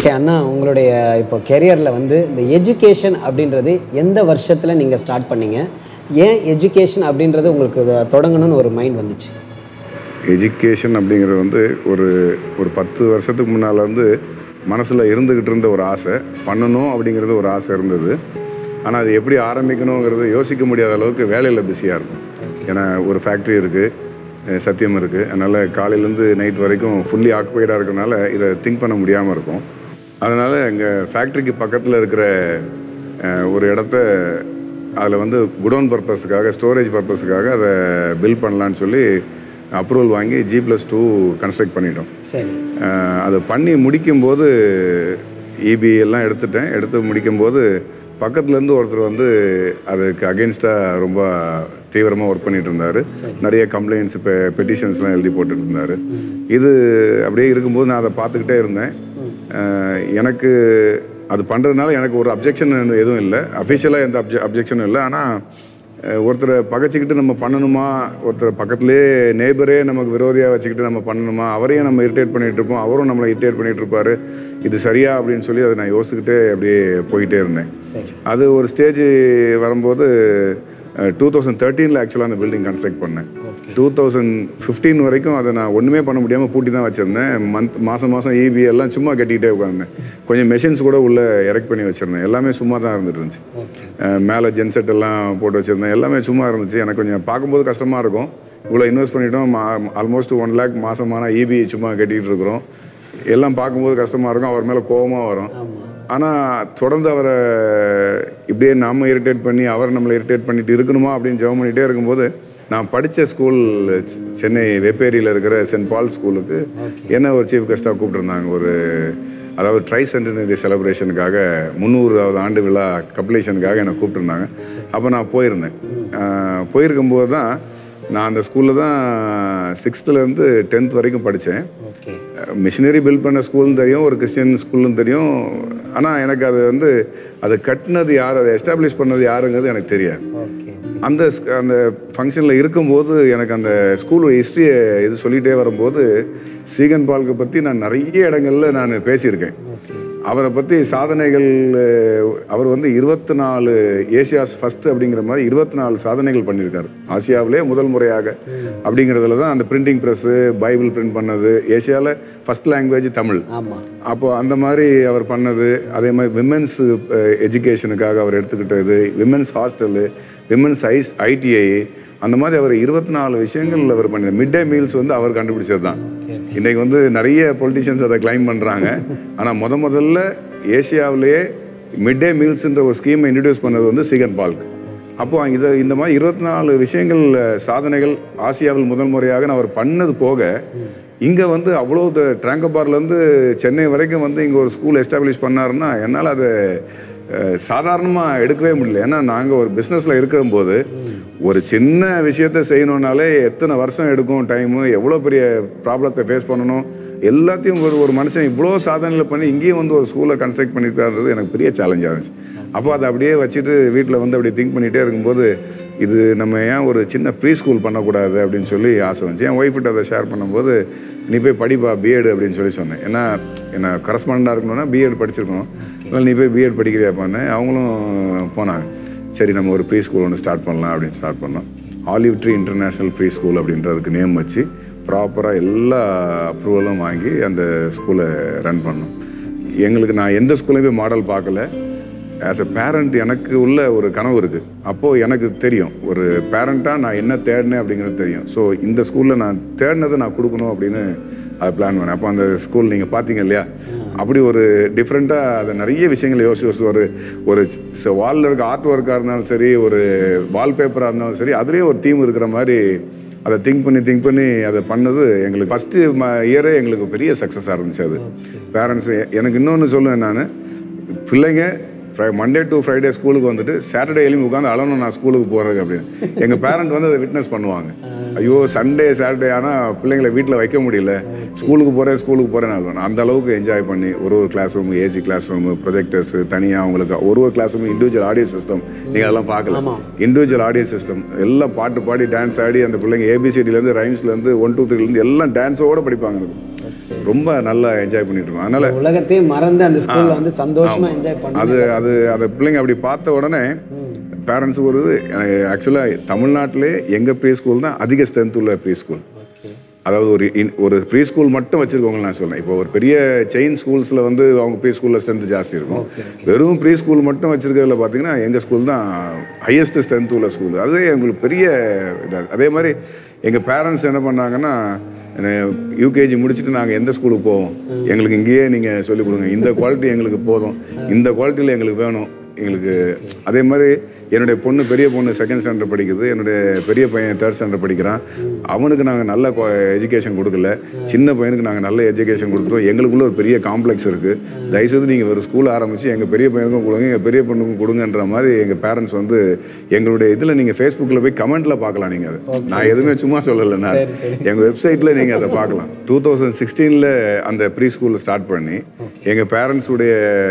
ஓகே அண்ணா உங்களுடைய இப்போ கெரியரில் வந்து இந்த எஜுகேஷன் அப்படின்றது எந்த வருஷத்தில் நீங்கள் ஸ்டார்ட் பண்ணீங்க ஏன் எஜுகேஷன் அப்படின்றது உங்களுக்கு இத தொடங்கணும்னு ஒரு மைண்ட் வந்துச்சு
எஜுகேஷன் அப்படிங்கிறது வந்து ஒரு ஒரு பத்து வருஷத்துக்கு முன்னால் வந்து மனசில் இருந்துக்கிட்டு இருந்த ஒரு ஆசை பண்ணணும் அப்படிங்கிறது ஒரு ஆசை இருந்தது ஆனால் அது எப்படி ஆரம்பிக்கணுங்கிறது யோசிக்க முடியாத அளவுக்கு வேலையில் பிஸியாக இருக்கும் ஏன்னா ஒரு ஃபேக்ட்ரி இருக்குது சத்தியம் இருக்குது அதனால் காலையிலேருந்து நைட் வரைக்கும் ஃபுல்லி ஆக்குபைடாக இருக்கறனால இதை திங்க் பண்ண முடியாமல் இருக்கும் அதனால் எங்கள் ஃபேக்ட்ரிக்கு பக்கத்தில் இருக்கிற அஹ், ஒரு இடத்த அதில் வந்து குடோன் பர்பஸுக்காக ஸ்டோரேஜ் பர்பஸுக்காக அதை பில் பண்ணலான்னு சொல்லி அப்ரூவல் வாங்கி ஜி ப்ளஸ் டூ கன்ஸ்ட்ரக்ட் பண்ணிட்டோம்
சரி
அஹ் அதை பண்ணி முடிக்கும்போது இபி எல்லாம் எடுத்துட்டேன் எடுத்து முடிக்கும்போது பக்கத்துலேருந்து ஒருத்தர் வந்து அதுக்கு அகென்ஸ்டாக ரொம்ப தீவிரமாக ஒர்க் பண்ணிட்டு இருந்தார் நிறைய கம்ப்ளைண்ட்ஸ் இப்போ பெட்டிஷன்ஸ்லாம் எழுதி போட்டுட்டு இருந்தார் இது அப்படியே இருக்கும்போது நான் அதை பார்த்துக்கிட்டே இருந்தேன் அஹ் எனக்கு அது பண்ணுறதுனால எனக்கு ஒரு அப்ஜெக்ஷன் எதுவும் இல்லை அஃபிஷியலாக எந்த அப்ஜெ அப்ஜெக்ஷனும் இல்லை ஆனால் அஹ் ஒருத்தரை பகைச்சிக்கிட்டு நம்ம பண்ணணுமா ஒருத்தர் பக்கத்துலேயே நேபரே நமக்கு விரோதியாக வச்சுக்கிட்டு நம்ம பண்ணணுமா அவரையும் நம்ம இரிட்டேட் பண்ணிட்டு இருப்போம் அவரும் நம்மளை இரிட்டேட் பண்ணிட்டு இருப்பாரு இது சரியா அப்படின்னு சொல்லி அதை நான் யோசிச்சுக்கிட்டே அப்படியே போயிட்டே இருந்தேன்
சரி
அது ஒரு ஸ்டேஜ் வரும்போது டூ தௌசண்ட் தேர்ட்டீனில் ஆக்சுவலாக அந்த பில்டிங் கன்ஸ்ட்ரக்ட் பண்ணேன் டூ தௌசண்ட் ஃபிஃப்டீன் வரைக்கும் அதை நான் ஒன்றுமே பண்ண முடியாமல் பூட்டி தான் வச்சுருந்தேன் மந்த் மாதம் மாதம் இபி எல்லாம் சும்மா கட்டிக்கிட்டே உட்காந்தேன் கொஞ்சம் மெஷின்ஸ் கூட உள்ளே எரெக்ட் பண்ணி வச்சுருந்தேன் எல்லாமே சும்மா தான் இருந்துட்டு இருந்துச்சு அஹ் மேலே ஜென்செட் எல்லாம் போட்டு வச்சுருந்தேன் எல்லாமே சும்மா இருந்துச்சு எனக்கு கொஞ்சம் பார்க்கும்போது கஷ்டமாக இருக்கும் இவ்வளோ இன்வெஸ்ட் பண்ணிட்டோம் ஆல்மோஸ்ட் ஒன் லேக் மாதமான இபி சும்மா கட்டிகிட்டு இருக்கிறோம் எல்லாம் பார்க்கும்போது கஷ்டமாக இருக்கும் அவர் மேலே கோபமாக வரும் ஆனால் தொடர்ந்து அவரை இப்படியே நாம இரிட்டேட் பண்ணி அவர் நம்மளை இரிட்டேட் பண்ணிட்டு இருக்கணுமா அப்படின்னு ஜெபம் பண்ணிகிட்டே இருக்கும்போது நான் படித்த ஸ்கூல் சென்னை வெப்பேரியில் இருக்கிற சென்ட் பால் ஸ்கூலுக்கு என்ன ஒரு சீஃப் கெஸ்ட்டாக கூப்பிட்டுருந்தாங்க ஒரு அதாவது ட்ரை சென்டினரி செலிப்ரேஷனுக்காக முந்நூறாவது ஆண்டு விழா கம்ப்ளீஷனுக்காக என்னை கூப்பிட்டுருந்தாங்க அப்போ நான் போயிருந்தேன் ஆஹ் போயிருக்கும்போது தான் நான் அந்த ஸ்கூலில் தான் சிக்ஸ்த்துலேருந்து டென்த் வரைக்கும் படித்தேன்
ஓகே
மிஷினரி பில்ட் பண்ண ஸ்கூல்னு தெரியும் ஒரு கிறிஸ்டியன் ஸ்கூல்னு தெரியும் ஆனால் எனக்கு அது வந்து அது கட்டினது யார் அதை எஸ்டாப்ளிஷ் பண்ணது யாருங்கிறது எனக்கு தெரியாது
ஓகே
அந்த ஸ்- அந்த ஃபங்க்ஷனில் இருக்கும்போது எனக்கு அந்த ஸ்கூல் ஹிஸ்ட்ரியை இது சொல்லிகிட்டே வரும்போது சீகன் பால்கை பற்றி நான் நிறைய இடங்கள்ல நான் பேசியிருக்கேன் அவரை பற்றி சாதனைகள் அஹ், அவர் வந்து இருபத்தி நாலு ஏசியாஸ் ஃபர்ஸ்ட் அப்படிங்கிற மாதிரி இருபத்தி நாலு சாதனைகள் பண்ணியிருக்காரு ஆசியாவிலே முதல் முறையாக அப்படிங்கிறதுல தான் அந்த பிரிண்டிங் ப்ரெஸ்ஸு பைபிள் பிரிண்ட் பண்ணது ஏசியாவில் ஃபர்ஸ்ட் லாங்குவேஜ் தமிழ்
ஆமாம்
அப்போ அந்த மாதிரி அவர் பண்ணது அதே மாதிரி விமென்ஸ் எஜுகேஷனுக்காக அவர் எடுத்துக்கிட்டது விமென்ஸ் ஹாஸ்டலு விமென்ஸ் ஐஸ் ஐடிஐ அந்த மாதிரி அவர் இருபத்தி நாலு விஷயங்கள் அவர் பண்ண மிட் டே மீல்ஸ் வந்து அவர் கண்டுபிடிச்சது தான் இன்றைக்கி வந்து நிறைய பொலிட்டிஷியன்ஸ் அதை கிளைம் பண்ணுறாங்க ஆனால் முத முதல்ல ஏசியாவிலேயே மிட் டே மீல்ஸ்ன்ற ஒரு ஸ்கீமை இன்ட்ரடியூஸ் பண்ணது வந்து சீகன் பால்க் அப்போ இதை இந்த மாதிரி இருபத்தி நாலு விஷயங்கள் அஹ், சாதனைகள் ஆசியாவில் முதல் முறையாக அவர் பண்ணது போக இங்கே வந்து அவ்வளோ ட்ராங்கபார்லேருந்து சென்னை வரைக்கும் வந்து இங்கே ஒரு ஸ்கூல் எஸ்டாப்ளிஷ் பண்ணாருன்னா என்னால் அதை சாதாரணமாக எடுக்கவே முடியல ஏன்னா நாங்கள் ஒரு பிஸ்னஸில் இருக்கும்போது ஒரு சின்ன விஷயத்த செய்யணுன்னாலே எத்தனை வருஷம் எடுக்கும் டைமு எவ்வளோ பெரிய ப்ராப்ளத்தை ஃபேஸ் பண்ணணும் எல்லாத்தையும் ஒரு ஒரு மனுஷன் இவ்வளோ சாதனைகள் பண்ணி இங்கேயும் வந்து ஒரு ஸ்கூலை கன்ஸ்ட்ரக்ட் பண்ணியிருக்காருன்றது எனக்கு பெரிய சேலஞ்சாக இருந்துச்சு அப்போ அதை அப்படியே வச்சுட்டு வீட்டில் வந்து அப்படியே திங்க் பண்ணிகிட்டே இருக்கும்போது இது நம்ம ஏன் ஒரு சின்ன ப்ரீ ஸ்கூல் பண்ணக்கூடாது அப்படின்னு சொல்லி ஆசை வந்துச்சு என் ஒய்ஃப்கிட்ட அதை ஷேர் பண்ணும்போது நீ போய் படிப்பா பிஎட் அப்படின்னு சொல்லி சொன்னேன் ஏன்னா என்ன கரஸ்பாண்டாக இருக்கணும்னா பிஎட் படிச்சிருக்கணும் அதனால் நீ போய் பிஎட் படிக்கிறியாப்பான்னு அவங்களும் போனாங்க சரி நம்ம ஒரு ப்ரீ ஸ்கூல் ஒன்று ஸ்டார்ட் பண்ணலாம் அப்படின்னு ஸ்டார்ட் பண்ணோம் Olive Tree International pre school அப்படின்றதுக்கு நேம் வச்சு ப்ராப்பராக எல்லா அப்ரூவலும் வாங்கி அந்த ஸ்கூலை ரன் பண்ணோம் எங்களுக்கு நான் எந்த ஸ்கூல்லையும் போய் மாடல் பார்க்கல ஆஸ் எ பேரண்ட் எனக்கு உள்ள ஒரு கனவு இருக்குது அப்போது எனக்கு தெரியும் ஒரு பேரண்ட்டாக நான் என்ன தேடினேன் அப்படிங்கிறது தெரியும் ஸோ இந்த ஸ்கூலில் நான் தேடினதை நான் கொடுக்கணும் அப்படின்னு அதை பிளான் பண்ணேன் அப்போ அந்த ஸ்கூல் நீங்கள் பார்த்தீங்க இல்லையா அப்படி ஒரு டிஃப்ரெண்ட்டாக அதை நிறைய விஷயங்கள் யோசிச்சு யோசிச்சு ஒரு ஒரு வாலில் இருக்க ஆர்ட் ஒர்க்காக இருந்தாலும் சரி ஒரு வால்பேப்பராக இருந்தாலும் சரி அதுலேயும் ஒரு தீம் இருக்கிற மாதிரி அதை திங்க் பண்ணி திங்க் பண்ணி அதை பண்ணது எங்களுக்கு ஃபஸ்ட்டு இயரே எங்களுக்கு பெரிய சக்ஸஸாக இருந்துச்சு அது பேரண்ட்ஸ் எனக்கு இன்னொன்று சொல்லுவேன் நான் பிள்ளைங்க ஃப்ரை மண்டே டு ஃப்ரைடே ஸ்கூலுக்கு வந்துட்டு சாட்டர்டே எழுப்பி உட்காந்து அழணும் நான் ஸ்கூலுக்கு போகிறதுக்கு அப்படின்னு எங்கள் பேரண்ட் வந்து அதை விட்னஸ் பண்ணுவாங்க ஐயோ சண்டே சாட்டர்டே ஆனால் பிள்ளைங்களை வீட்டில் வைக்க முடியல ஸ்கூலுக்கு போகிறேன் ஸ்கூலுக்கு போகிறேன் நான் அந்த அளவுக்கு என்ஜாய் பண்ணி ஒரு ஒரு class room AC class room projectors தனியாக அவங்களுக்கு ஒரு ஒரு class room individual audio system நீங்கள் அதெல்லாம் பார்க்கல இண்டிவிஜுவல் ஆடியோ சிஸ்டம் எல்லாம் பாட்டு பாடி டான்ஸ் ஆடி அந்த பிள்ளைங்க ஏபிசிடிலேருந்து ரைம்ஸ்லேருந்து ஒன் டூ த்ரீலேருந்து எல்லாம் டான்ஸோடு படிப்பாங்க ரொம்ப நல்லா என்ஜாய் பண்ணிட்டு இருக்கோம் அதனால
உலகத்தையே மறந்து அந்த ஸ்கூல்ல வந்து சந்தோஷமா என்ஜாய் பண்ணி
அது அது அந்த பிள்ளைங்க அப்படி பார்த்த உடனே பேரண்ட்ஸுக்கு ஒரு ஆக்சுவலாக தமிழ்நாட்டிலே எங்கள் ப்ரீ ஸ்கூல் தான் அதிக ஸ்ட்ரென்த் உள்ள ப்ரீ ஸ்கூல் அதாவது ஒரு இன் ஒரு ப்ரீ ஸ்கூல் மட்டும் வச்சுருக்கவங்க நான் சொல்றேன் இப்போ ஒரு பெரிய செயின் ஸ்கூல்ஸில் வந்து அவங்க ப்ரீ ஸ்கூலில் ஸ்ட்ரென்த் ஜாஸ்தி இருக்கும் வெறும் ப்ரீ ஸ்கூல் மட்டும் வச்சுருக்கிறதுல பார்த்தீங்கன்னா எங்கள் ஸ்கூல் தான் ஹையஸ்ட் ஸ்ட்ரென்த் உள்ள ஸ்கூல் அது எங்களுக்கு பெரிய இதாக அதே மாதிரி எங்கள் பேரண்ட்ஸ் என்ன பண்ணாங்கன்னா யூகேஜி முடிச்சுட்டு நாங்கள் எந்த ஸ்கூலுக்கு போவோம் எங்களுக்கு இங்கேயே நீங்கள் சொல்லிக் கொடுங்க இந்த குவாலிட்டி எங்களுக்கு போதும் இந்த குவாலிட்டியில் எங்களுக்கு வேணும் எங்களுக்கு அதே மாதிரி என்னுடைய பொண்ணு பெரிய பொண்ணு செகண்ட் ஸ்டாண்டர்ட் படிக்குது என்னுடைய பெரிய பையன் தேர்ட் ஸ்டாண்டர்ட் படிக்கிறான் அவனுக்கு நாங்கள் நல்ல எஜுகேஷன் கொடுக்கல சின்ன பையனுக்கு நாங்கள் நல்ல எஜுகேஷன் கொடுத்துருவோம் எங்களுக்குள்ள ஒரு பெரிய காம்ப்ளெக்ஸ் இருக்குது தயவுசெய்து நீங்கள் ஒரு ஸ்கூல் ஆரம்பித்து எங்கள் பெரிய பையனுக்கும் கொடுங்க எங்கள் பெரிய பொண்ணுக்கும் கொடுங்கன்ற மாதிரி எங்கள் பேரண்ட்ஸ் வந்து எங்களுடைய இதில் நீங்கள் ஃபேஸ்புக்கில் போய் கமெண்ட்டில் பார்க்கலாம் நீங்கள் அதை நான் எதுவுமே சும்மா சொல்லலை நான் எங்கள் வெப்சைட்டில் நீங்கள் அதை பார்க்கலாம் டூ தௌசண்ட் சிக்ஸ்டீனில் அந்த ப்ரீ ஸ்கூலில் ஸ்டார்ட் பண்ணி எங்கள் பேரண்ட்ஸுடைய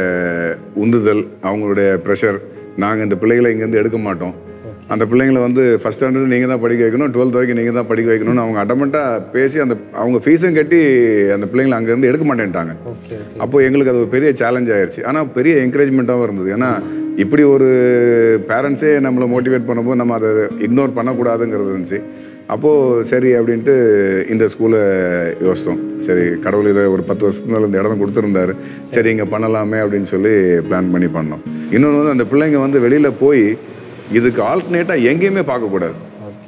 உந்துதல் அவங்களுடைய ப்ரெஷர் நாங்கள் இந்த பிள்ளைகளை இங்கேருந்து எடுக்க மாட்டோம் அந்த பிள்ளைங்களை வந்து ஃபஸ்ட் ஸ்டாண்டர்ட் நீங்கள் தான் படிக்க வைக்கணும் டுவெல்த் வரைக்கும் நீங்கள் தான் படிக்க வைக்கணும்னு அவங்க அடமெண்ட்டாக பேசி அந்த அவங்க ஃபீஸும் கட்டி அந்த பிள்ளைங்களை அங்கேருந்து எடுக்க மாட்டேன்ட்டாங்க அப்போ எங்களுக்கு அது ஒரு பெரிய சேலஞ்ச் ஆயிடுச்சு ஆனால் பெரிய என்கரேஜ்மெண்ட்டாகவும் இருந்தது ஏன்னா இப்படி ஒரு பேரண்ட்ஸே நம்மளை மோட்டிவேட் பண்ணும்போது நம்ம அதை இக்னோர் பண்ணக்கூடாதுங்கிறது இருந்துச்சு அப்போது சரி அப்படின்ட்டு இந்த ஸ்கூலை யோசித்தோம் சரி கடவுள் இதை ஒரு பத்து வருஷத்துக்கு மேலே இந்த இடம் கொடுத்துருந்தாரு சரி இங்கே பண்ணலாமே அப்படின்னு சொல்லி பிளான் பண்ணி பண்ணோம் இன்னொன்று வந்து அந்த பிள்ளைங்க வந்து வெளியில் போய் இதுக்கு ஆல்டர்னேட்டாக எங்கேயுமே பார்க்கக்கூடாது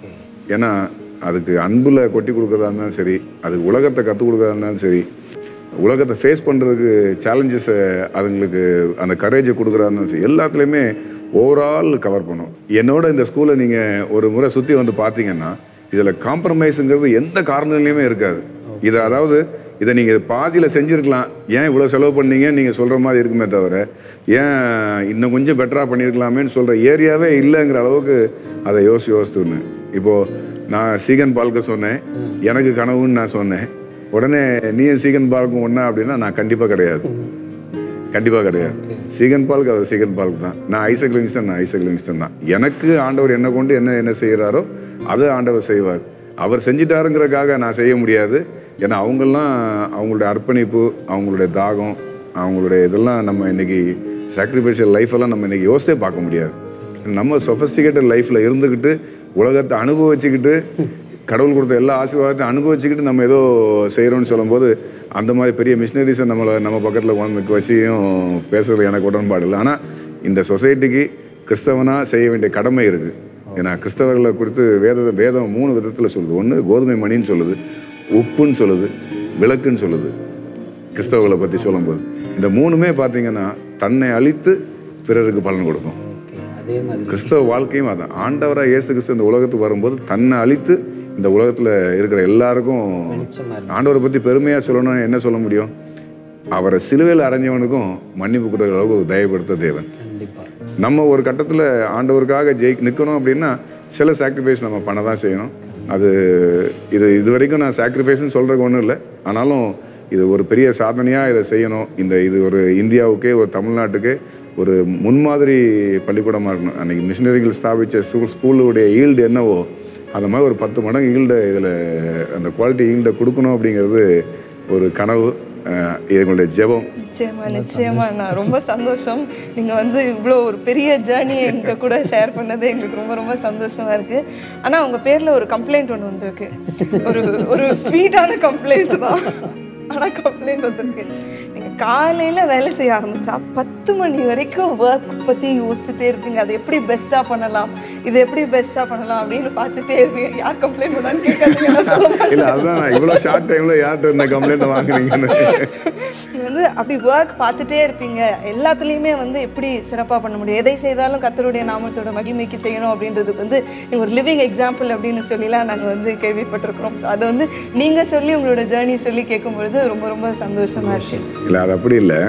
ஏன்னா அதுக்கு அன்புல கொட்டி கொடுக்குறதா இருந்தாலும் சரி அதுக்கு உலகத்தை கற்றுக் கொடுக்குறதா இருந்தாலும் சரி உலகத்தை ஃபேஸ் பண்ணுறதுக்கு சேலஞ்சஸை அதுங்களுக்கு அந்த கரேஜை கொடுக்குறதா இருந்தாலும் சரி எல்லாத்துலேயுமே ஓவரால் கவர் பண்ணும் என்னோட இந்த ஸ்கூலை நீங்கள் ஒரு முறை சுற்றி வந்து பார்த்தீங்கன்னா இதில் காம்ப்ரமைஸுங்கிறது எந்த காரணங்களையுமே இருக்காது இதை அதாவது இதை நீங்கள் பாதியில் செஞ்சுருக்கலாம் ஏன் இவ்வளோ செலவு பண்ணீங்க நீங்கள் சொல்கிற மாதிரி இருக்குமே தவிர ஏன் இன்னும் கொஞ்சம் பெட்டராக பண்ணியிருக்கலாமேன்னு சொல்கிற ஏரியாவே இல்லைங்கிற அளவுக்கு அதை யோசிச்சு யோசித்துன்னு இப்போது நான் சீகன் பால்க்கு சொன்னேன் எனக்கு கனவுன்னு நான் சொன்னேன் உடனே நீயும் சீகன் பால்க்கும் ஒன்றா அப்படின்னா நான் கண்டிப்பாக கிடையாது கண்டிப்பாக கிடையாது சீகன் பால்க்கு அவர் சீகன் பால்க்கு தான் நான் ஐசக் லிங்ஸ்டன் நான் ஐசக் லிங்ஸ்டன் தான் எனக்கு ஆண்டவர் என்ன கொண்டு என்ன என்ன செய்கிறாரோ அதை ஆண்டவர் செய்வார் அவர் செஞ்சிட்டாருங்கிறதுக்காக நான் செய்ய முடியாது ஏன்னா அவங்கெல்லாம் அவங்களுடைய அர்ப்பணிப்பு அவங்களுடைய தாகம் அவங்களுடைய இதெல்லாம் நம்ம இன்னைக்கு சாக்ரிஃபைஷியல் லைஃபெல்லாம் நம்ம இன்னைக்கு யோசிச்சே பார்க்க முடியாது நம்ம சொஃபஸ்டிகேட்டட் லைஃப்பில் இருந்துக்கிட்டு உலகத்தை அனுபவிச்சுக்கிட்டு கடவுள் கொடுத்த எல்லா ஆசீர்வாதத்தையும் அனுபவிச்சுக்கிட்டு நம்ம ஏதோ செய்கிறோம்னு சொல்லும்போது அந்த மாதிரி பெரிய மிஷினரிஸை நம்மளை நம்ம பக்கத்தில் கொண்டு வச்சியும் பேசுறது எனக்கு உடன்பாடு இல்லை ஆனால் இந்த சொசைட்டிக்கு கிறிஸ்தவனாக செய்ய வேண்டிய கடமை இருக்குது ஏன்னா கிறிஸ்தவர்களை குறித்து வேத வேதம் மூணு விதத்தில் சொல்லுது ஒன்று கோதுமை மணின்னு சொல்லுது உப்புன்னு சொல்லுது விளக்குன்னு சொல்லுது கிறிஸ்தவர்களை பற்றி சொல்லும்போது இந்த மூணுமே பார்த்தீங்கன்னா தன்னை அழித்து பிறருக்கு பலன் கொடுக்கும்
ஓகே அதே மாதிரி
கிறிஸ்தவ வாழ்க்கையும் அதான் ஆண்டவராக இயேசு கிறிஸ்து இந்த உலகத்துக்கு வரும்போது தன்னை அழித்து இந்த உலகத்தில் இருக்கிற எல்லாருக்கும்
வெளிச்சமா இருக்கு.
ஆண்டவரை பற்றி பெருமையாக சொல்லணும்னு என்ன சொல்ல முடியும் அவரை சிலுவையில் அரைஞ்சவனுக்கும் மன்னிப்பு கொடுக்குற அளவுக்கு தயப்படுத்த தேவன்
கண்டிப்பா
நம்ம ஒரு கட்டத்தில் ஆண்டவருக்காக ஜெயிக் நிற்கணும் அப்படின்னா சில சாக்ரிஃபைஸ் நம்ம பண்ண தான் செய்யணும் அது இது இது வரைக்கும் நான் சாக்ரிஃபைஸ்னு சொல்கிறதுக்கு ஒன்றும் இல்லை ஆனாலும் இது ஒரு பெரிய சாதனையாக இதை செய்யணும் இந்த இது ஒரு இந்தியாவுக்கே ஒரு தமிழ்நாட்டுக்கே ஒரு முன்மாதிரி பள்ளிக்கூடமாக இருக்கணும் அன்றைக்கி மிஷினரிகள் ஸ்தாபித்த ஸ்கூல் ஸ்கூலுடைய ஈல்டு என்னவோ அந்த மாதிரி ஒரு பத்து மடங்கு ஈல்டை இதில் அந்த குவாலிட்டி ஈல்டை கொடுக்கணும் அப்படிங்கிறது ஒரு கனவு அஹ், இது எங்களுடைய ஜெபம்
நிச்சயமா நிச்சயமா நான் ரொம்ப சந்தோஷம் நீங்க வந்து இவ்வளோ ஒரு பெரிய ஜேர்னி எங்க கூட ஷேர் பண்ணது எங்களுக்கு ரொம்ப ரொம்ப சந்தோஷமா இருக்கு ஆனா உங்க பேர்ல ஒரு கம்ப்ளைண்ட் ஒன்று வந்திருக்கு ஒரு ஒரு ஸ்வீட்டான கம்ப்ளைண்ட் தான் ஆனா கம்ப்ளைண்ட் வந்திருக்கு நீங்க காலையில வேலை செய்ய ஆரம்பிச்சா பத்து மணி வரைக்கும் ஒர்க் பத்தி யோசிச்சுட்டே இருப்பீங்க அதை எப்படி பெஸ்டா பண்ணலாம் இது எப்படி பெஸ்டா பண்ணலாம் அப்படின்னு பார்த்துட்டே இருப்பீங்க யார் கம்ப்ளைண்ட் பண்ணான்னு கேட்காதீங்க நான் சொல்ல மாட்டேன்
இல்லை அதுதான் நான் இவ்வளோ ஷார்ட் டைமில் யார்கிட்ட இந்த கம்ப்ளைண்ட்டை வாங்குறீங்கன்னு
நீங்க வந்து அப்படி ஒர்க் பார்த்துட்டே இருப்பீங்க எல்லாத்துலேயுமே வந்து எப்படி சிறப்பாக பண்ண முடியும் எதை செய்தாலும் கர்த்தருடைய நாமத்தோட மகிமைக்கு செய்யணும் அப்படின்றதுக்கு வந்து நீங்க ஒரு லிவிங் எக்ஸாம்பிள் அப்படின்னு சொல்லிலாம் நாங்கள் வந்து கேள்விப்பட்டிருக்கிறோம் ஸோ அதை வந்து நீங்கள் சொல்லி உங்களோட ஜேர்னி சொல்லி கேட்கும் பொழுது ரொம்ப ரொம்ப சந்தோஷமா இருக்கு
இல்லை அது அப்படி இல்லை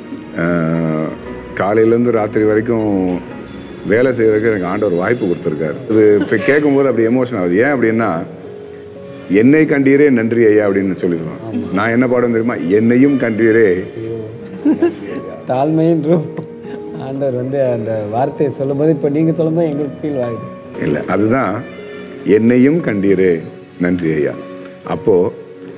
காலையிலேருந்து ராத்திரி வரைக்கும் வேலை செய்யறதுக்கு எனக்கு ஆண்டவர் வாய்ப்பு கொடுத்துருக்காரு இது இப்போ கேட்கும்போது அப்படி எமோஷன் ஆகுது ஏன் அப்படின்னா என்னை கண்டீரே நன்றி ஐயா அப்படின்னு சொல்லிடுவேன் நான் என்ன பாடம் தெரியுமா என்னையும் கண்டீரே
தாழ்மைன்றும் ஆண்டவர் வந்து அந்த வார்த்தையை சொல்லும்போது இப்போ நீங்கள் சொல்லும்போது எங்களுக்கு ஃபீல் ஆகுது
இல்லை அதுதான் என்னையும் கண்டீரே நன்றி ஐயா அப்போது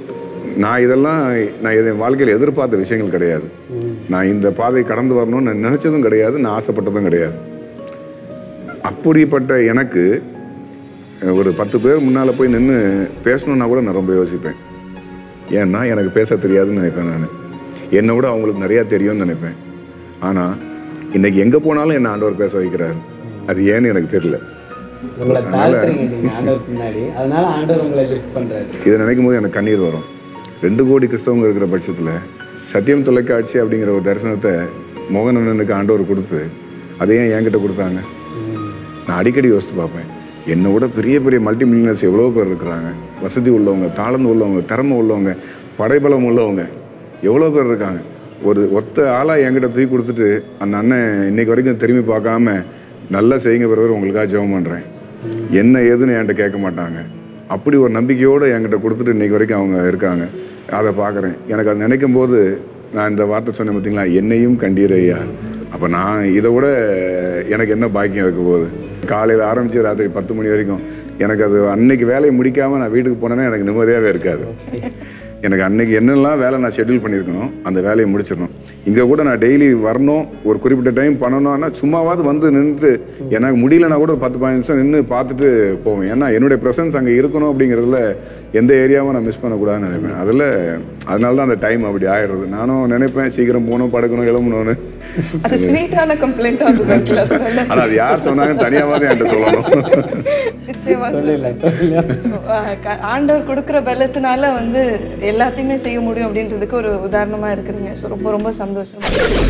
நான் இதெல்லாம் நான் என் வாழ்க்கையில் எதிர்பார்த்த விஷயங்கள் கிடையாது நான் இந்த பாதை கடந்து வரணும்னு நான் நினச்சதும் கிடையாது நான் ஆசைப்பட்டதும் கிடையாது அப்படிப்பட்ட எனக்கு ஒரு பத்து பேர் முன்னால் போய் நின்று பேசணுன்னா கூட நான் ரொம்ப யோசிப்பேன் ஏன்னா எனக்கு பேச தெரியாதுன்னு நினைப்பேன் நான் என்னை விட அவங்களுக்கு நிறையா தெரியும்னு நினைப்பேன் ஆனால் இன்னைக்கு எங்கே போனாலும் என்னை ஆண்டவர் பேச வைக்கிறாரு அது ஏன்னு எனக்கு தெரியல
உங்களை தாழ்த்துறீங்க நீங்க ஆண்டவருக்கு முன்னாடி அதனால ஆண்டவர் உங்களை லிஃப்ட் பண்றாரு
இதை நினைக்கும் போது எனக்கு கண்ணீர் வரும் ரெண்டு கோடி கிறிஸ்தவங்க இருக்கிற பட்சத்தில் சத்தியம் தொலைக்காட்சி அப்படிங்கிற ஒரு தரிசனத்தை மோகனண்ணனுக்கு ஆண்டவர் கொடுத்து அதை ஏன் என்கிட்ட கொடுத்தாங்க நான் அடிக்கடி யோசித்து பார்ப்பேன் என்னை விட பெரிய பெரிய மல்டி மில்லியனர்ஸ் எவ்வளோ பேர் இருக்கிறாங்க வசதி உள்ளவங்க தாளந்து உள்ளவங்க திறமை உள்ளவங்க படைபலம் உள்ளவங்க எவ்வளோ பேர் இருக்காங்க ஒரு ஒத்த ஆளாக என்கிட்ட தூக்கி கொடுத்துட்டு அந்த அண்ணன் இன்னைக்கு வரைக்கும் திரும்பி பார்க்காம நல்லா செய்யுங்க பிறகு உங்களுக்காக ஜெபம் பண்ணுறேன் என்ன ஏதுன்னு என்கிட்ட கேட்க மாட்டாங்க அப்படி ஒரு நம்பிக்கையோடு என்கிட்ட கொடுத்துட்டு இன்னைக்கு வரைக்கும் அவங்க இருக்காங்க அதை பார்க்குறேன் எனக்கு அது நினைக்கும் போது நான் இந்த வார்த்தை சொன்னேன் பார்த்தீங்களா என்னையும் கண்டீர் ஐயா அப்போ நான் இதை விட எனக்கு என்ன பாக்கியம் இருக்க போகுது காலையில் ஆரம்பித்து ராத்திரி பத்து மணி வரைக்கும் எனக்கு அது அன்னைக்கு வேலையை முடிக்காமல் நான் வீட்டுக்கு போனேன்னா எனக்கு நிம்மதியாகவே இருக்காது எனக்கு அன்னைக்கு என்னெல்லாம் வேலை நான் ஷெட்யூல் பண்ணியிருக்கணும் அந்த வேலையை முடிச்சிடணும் இங்கே கூட நான் டெய்லி வரணும் ஒரு குறிப்பிட்ட டைம் பண்ணணும்னா சும்மாவாவது வந்து நின்று எனக்கு முடியலனா கூட ஒரு பத்து பதினஞ்சு நிமிஷம் நின்று பார்த்துட்டு போவேன் ஏன்னா என்னுடைய ப்ரெசன்ஸ் அங்கே இருக்கணும் அப்படிங்கிறதுல எந்த ஏரியாவும் நான் மிஸ் பண்ணக்கூடாதுன்னு நினைப்பேன் அதில் அதனால தான் அந்த டைம் அப்படி ஆயிடுறது நானும் நினைப்பேன் சீக்கிரம் போகணும் படுக்கணும் எழும்பணும்னு
அது ஸ்வீட்டான கம்ப்ளைண்ட் ஆகுது
ஆனால் அது யார் சொன்னாங்கன்னு தனியாவது என்கிட்ட சொல்லணும்
நிச்சயமா
சொல்லிடலாம் சொல்லிடலாம்
So, ஆஹ் க- ஆண்டவர் கொடுக்குற பலத்தினால வந்து எல்லாத்தையுமே செய்ய முடியும் அப்படின்றதுக்கு ஒரு உதாரணமா இருக்கிறீங்க ஸோ ரொம்ப ரொம்ப சந்தோஷம்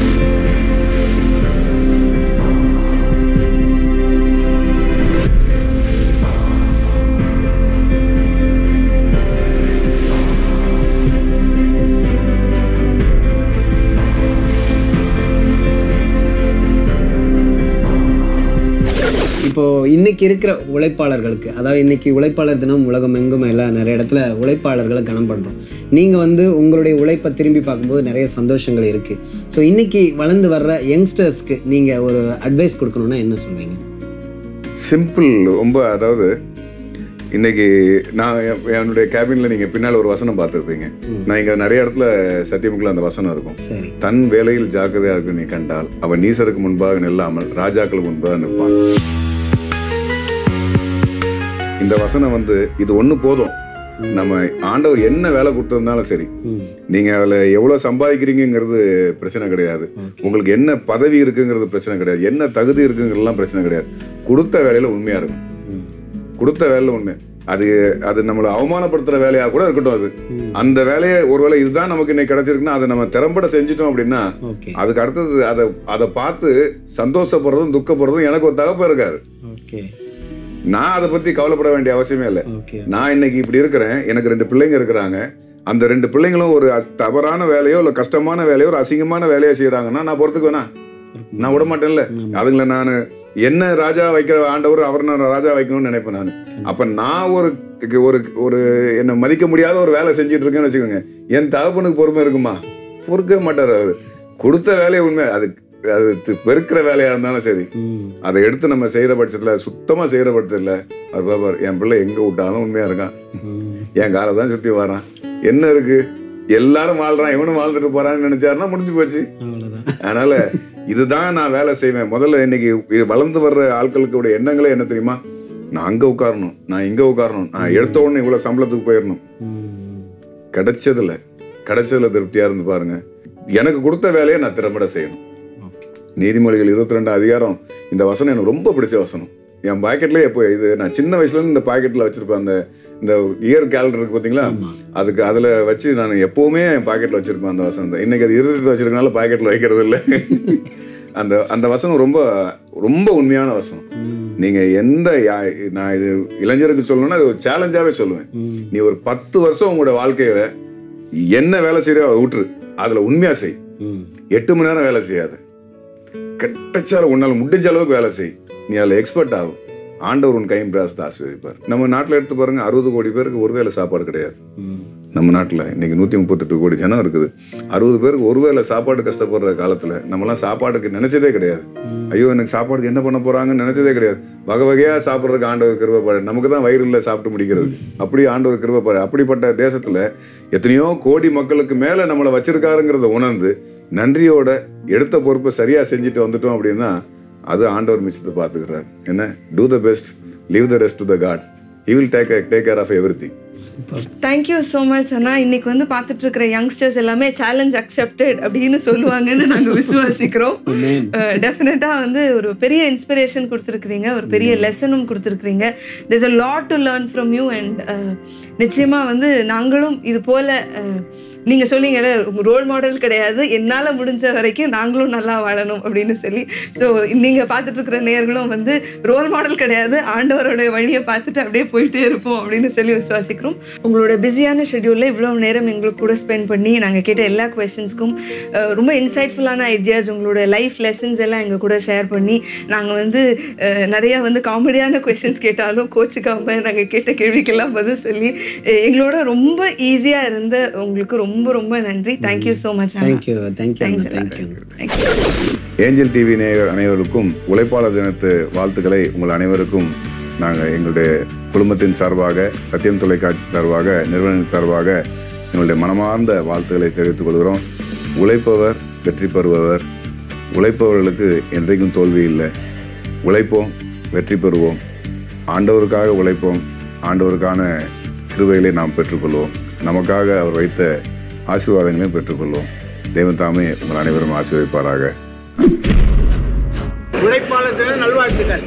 இப்போ இன்னைக்கு இருக்கிற உழைப்பாளர்களுக்கு அதாவது இன்னைக்கு உழைப்பாளர் தினம் உலகம் எங்கும் எல்லாம் நிறைய இடத்துல உழைப்பாளர்களை கனம் பண்றோம் நீங்க வந்து உங்களுடைய உழைப்பை திரும்பி பார்க்கும்போது நிறைய சந்தோஷங்கள் இருக்கு ஸோ இன்னைக்கு வளர்ந்து வர்ற யங்ஸ்டர்ஸ்க்கு நீங்க ஒரு அட்வைஸ் கொடுக்கணும்னா என்ன சொல்வீங்க
சிம்பிள் ரொம்ப அதாவது இன்னைக்கு நான் என்- என்னுடைய கேபின்ல நீங்க பின்னால் ஒரு வசனம் பார்த்துருப்பீங்க நான் இங்க நிறைய இடத்துல சத்தியமுக்குள்ள அந்த வசனம் இருக்கும்
சரி
தன் வேலையில் ஜாக்கிரதையா இருக்கு நீ கண்டால் அவன் நீசருக்கு முன்பாக நில்லாமல் ராஜாக்களுக்கு முன்பாக நிற்பான் இந்த வசனம் வந்து இது ஒண்ணு போதும் நம்ம ஆண்டவர் என்ன வேலை கொடுத்திருந்தாலும் சரி நீங்க அதுல எவ்வளவு சம்பாதிக்கிறீங்கிறது பிரச்சனை கிடையாது உங்களுக்கு என்ன பதவி இருக்குங்கிறது பிரச்சனை கிடையாது என்ன தகுதி இருக்குங்கிறதுலாம் பிரச்சனை கிடையாது கொடுத்த வேலையில உண்மையா இருக்கும் கொடுத்த வேலையில உண்மை அது அது நம்மளை அவமானப்படுத்துற வேலையா கூட இருக்கட்டும் அது அந்த வேலையை ஒருவேளை இதுதான் நமக்கு இன்னைக்கு கிடைச்சிருக்குன்னா அதை நம்ம திறம்பட செஞ்சிட்டோம் அப்படின்னா
ஓகே
அதுக்கு அடுத்தது அதை அதை பார்த்து சந்தோஷப்படுறதும் துக்கப்படுறதும் எனக்கு ஒரு தகப்பம் இருக்காது
ஓகே
நான் அதை பத்தி கவலைப்பட வேண்டிய அவசியமே இல்லை
ஓகே
நான் இன்னைக்கு இப்படி இருக்கிறேன் எனக்கு ரெண்டு பிள்ளைங்க இருக்கிறாங்க அந்த ரெண்டு பிள்ளைங்களும் ஒரு அஸ்- தவறான வேலையோ இல்லை கஷ்டமான வேலையோ ஒரு அசிங்கமான வேலையோ செய்யறாங்கன்னா நான் பொறுத்துக்கு வேணா நான் விட மாட்டேன்ல அதுங்களை நான் என்ன ராஜா வைக்கிற ஆண்டவர் அவர் நான் ராஜா வைக்கணும்னு நினைப்பேன் நான் அப்ப நான் ஒரு ஒரு ஒரு என்ன மதிக்க முடியாத ஒரு வேலை செஞ்சுட்டு இருக்கேன்னு வச்சுக்கோங்க என் தகப்பனுக்கு பொறுமை இருக்குமா பொறுக்கவே மாட்டார் அவர் கொடுத்த வேலையை உண்மை அது அது தி- வெறுக்கிற வேலையா இருந்தாலும் சரி அதை எடுத்து நம்ம செய்யற பட்சத்துல சுத்தமா செய்யற பட்சத்துல அவர் பாப்பார் என் பிள்ளை எங்க விட்டாலும் உண்மையா இருக்கான் என் காலை தான் சுத்தி வரான் என்ன இருக்கு எல்லாரும் வாழ்றான் இவனும் வாழ்ந்துட்டு போறான்னு நினைச்சாருன்னா முடிஞ்சு போச்சு
அவ்வளோதான்
அதனால இதுதான் நான் வேலை செய்வேன் முதல்ல இன்னைக்கு இது வளர்ந்து வர்ற ஆட்களுக்கு எண்ணங்களே என்ன தெரியுமா நான் அங்க உட்காரணும் நான் இங்க உட்காரணும் நான் எடுத்த உடனே இவ்வளவு சம்பளத்துக்கு போயிடணும் கிடைச்சதுல கிடைச்சதுல திருப்தியா இருந்து பாருங்க எனக்கு கொடுத்த வேலையை நான் திறம்பட செய்யணும் நீதிமொழிகள் இருபத்தி ரெண்டு அதிகாரம் இந்த வசனம் எனக்கு ரொம்ப பிடிச்ச வசனம் என் பாக்கெட்லயே எப்போ இது நான் சின்ன வயசுல இருந்து இந்த பாக்கெட்ல வச்சிருப்பேன் அந்த இந்த இயர் கேலண்டர் இருக்கு பாத்தீங்களா அதுக்கு அதுல வச்சு நான் எப்பவுமே என் பாக்கெட்ல வச்சிருப்பேன் அந்த வசனத்தை இன்னைக்கு அது இருபத்தி வச்சிருக்கனால பாக்கெட்ல வைக்கிறது இல்லை அந்த அந்த வசனம் ரொம்ப ரொம்ப உண்மையான வசனம் நீங்க எந்த யா- நான் இது இளைஞருக்கு சொல்லணும்னா இது ஒரு சேலஞ்சாவே சொல்லுவேன் நீ ஒரு பத்து வருஷம் உங்களோட வாழ்க்கையில என்ன வேலை செய்யறோ அதை விட்டுரு அதுல உண்மையா செய் எட்டு மணி நேரம் வேலை செய்யாத கெட்டச்சால உன்னால முடிஞ்ச அளவுக்கு வேலை செய் நீ அதில் எக்ஸ்பர்ட் ஆகும் ஆண்டவர் உன் கையும் பிராசத்தை ஆசீர்வதிப்பார் நம்ம நாட்டில் எடுத்து பாருங்க அறுபது கோடி பேருக்கு ஒருவேளை சாப்பாடு கிடையாது நம்ம நாட்டில் இன்னைக்கு நூற்றி முப்பத்தெட்டு கோடி ஜனம் இருக்குது அறுபது பேருக்கு ஒருவேளை சாப்பாடு கஷ்டப்படுற காலத்தில் நம்மலாம் சாப்பாடுக்கு நினைச்சதே கிடையாது ஐயோ எனக்கு சாப்பாடுக்கு என்ன பண்ண போறாங்கன்னு நினைச்சதே கிடையாது வகை வகையாக சாப்பிட்றதுக்கு ஆண்டவர் கிருபப்பாடு நமக்கு தான் வயிறு இல்லை சாப்பிட்டு முடிக்கிறது அப்படி ஆண்டவர் கிருபப்பாடு அப்படிப்பட்ட தேசத்தில் எத்தனையோ கோடி மக்களுக்கு மேலே நம்மளை வச்சிருக்காருங்கிறத உணர்ந்து நன்றியோட எடுத்த பொறுப்பை சரியாக செஞ்சுட்டு வந்துட்டோம் அப்படின்னா அது ஆண்டவர் மிச்சத்தை பார்த்துக்கிறார் என்ன do the best leave the rest to the God he will take take care of every thing
thank you so much அண்ணா இன்னைக்கு வந்து பார்த்துட்டு இருக்கிற யங்ஸ்டர்ஸ் எல்லாமே சேலஞ்ச் அக்செப்டட் அப்படின்னு சொல்லுவாங்கன்னு நாங்கள் விசுவாசிக்கிறோம் டெஃபினட்டாக வந்து ஒரு பெரிய இன்ஸ்பிரேஷன் கொடுத்துருக்குறீங்க ஒரு பெரிய லெசனும் கொடுத்துருக்குறீங்க there's a lot to learn from you and நிச்சயமாக வந்து நாங்களும் இது போல் நீங்கள் சொன்னீங்கல்ல ரோல் மாடல் கிடையாது என்னால் முடிஞ்ச வரைக்கும் நாங்களும் நல்லா வாழணும் அப்படின்னு சொல்லி ஸோ நீங்கள் பார்த்துட்டு இருக்கிற நேர்களும் வந்து ரோல் மாடல் கிடையாது ஆண்டவரோட வழியை பார்த்துட்டு அப்படியே போயிட்டே இருப்போம் அப்படின்னு சொல்லி விசுவாசிக்கிறோம் உங்களோட பிஸியான ஷெட்யூலில் இவ்வளோ நேரம் எங்களுக்கு கூட ஸ்பெண்ட் பண்ணி நாங்கள் கேட்ட எல்லா கொஷின்ஸ்க்கும் ரொம்ப இன்சைட்ஃபுல்லான ஐடியாஸ் உங்களோட லைஃப் லெசன்ஸ் எல்லாம் எங்கள் கூட ஷேர் பண்ணி நாங்கள் வந்து அஹ், நிறையா வந்து காமெடியான கொஷின்ஸ் கேட்டாலும் கோச்சுக்காம நாங்கள் கேட்ட கேள்விக்கெல்லாம் பதில் சொல்லி அஹ், எங்களோட ரொம்ப ஈஸியாக இருந்த உங்களுக்கு ரொம்ப ரொம்ப நன்றி thank you so much
thank you thank you thank you
thank you
Angel TV நேயர் அனைவருக்கும் உழைப்பாளர் தினத்து வாழ்த்துக்களை உங்கள் அனைவருக்கும் நாங்கள் எங்களுடைய குடும்பத்தின் சார்பாக சத்தியம் தொலைக்காட்சி சார்பாக நிறுவனத்தின் சார்பாக எங்களுடைய மனமார்ந்த வாழ்த்துக்களை தெரிவித்துக் கொள்கிறோம் உழைப்பவர் வெற்றி பெறுபவர் உழைப்பவர்களுக்கு என்றைக்கும் தோல்வி இல்லை உழைப்போம் வெற்றி பெறுவோம் ஆண்டவருக்காக உழைப்போம் ஆண்டவருக்கான கிருபைகளை நாம் பெற்றுக்கொள்வோம் நமக்காக அவர் வைத்த ஆசீர்வாதங்களையும் பெற்றுக்கொள்வோம் தெய்வம் தாமே உங்கள் அனைவரும் ஆசீர்வதிப்பாராக
உழைப்பாளர் தின நல்வாழ்த்துக்கள்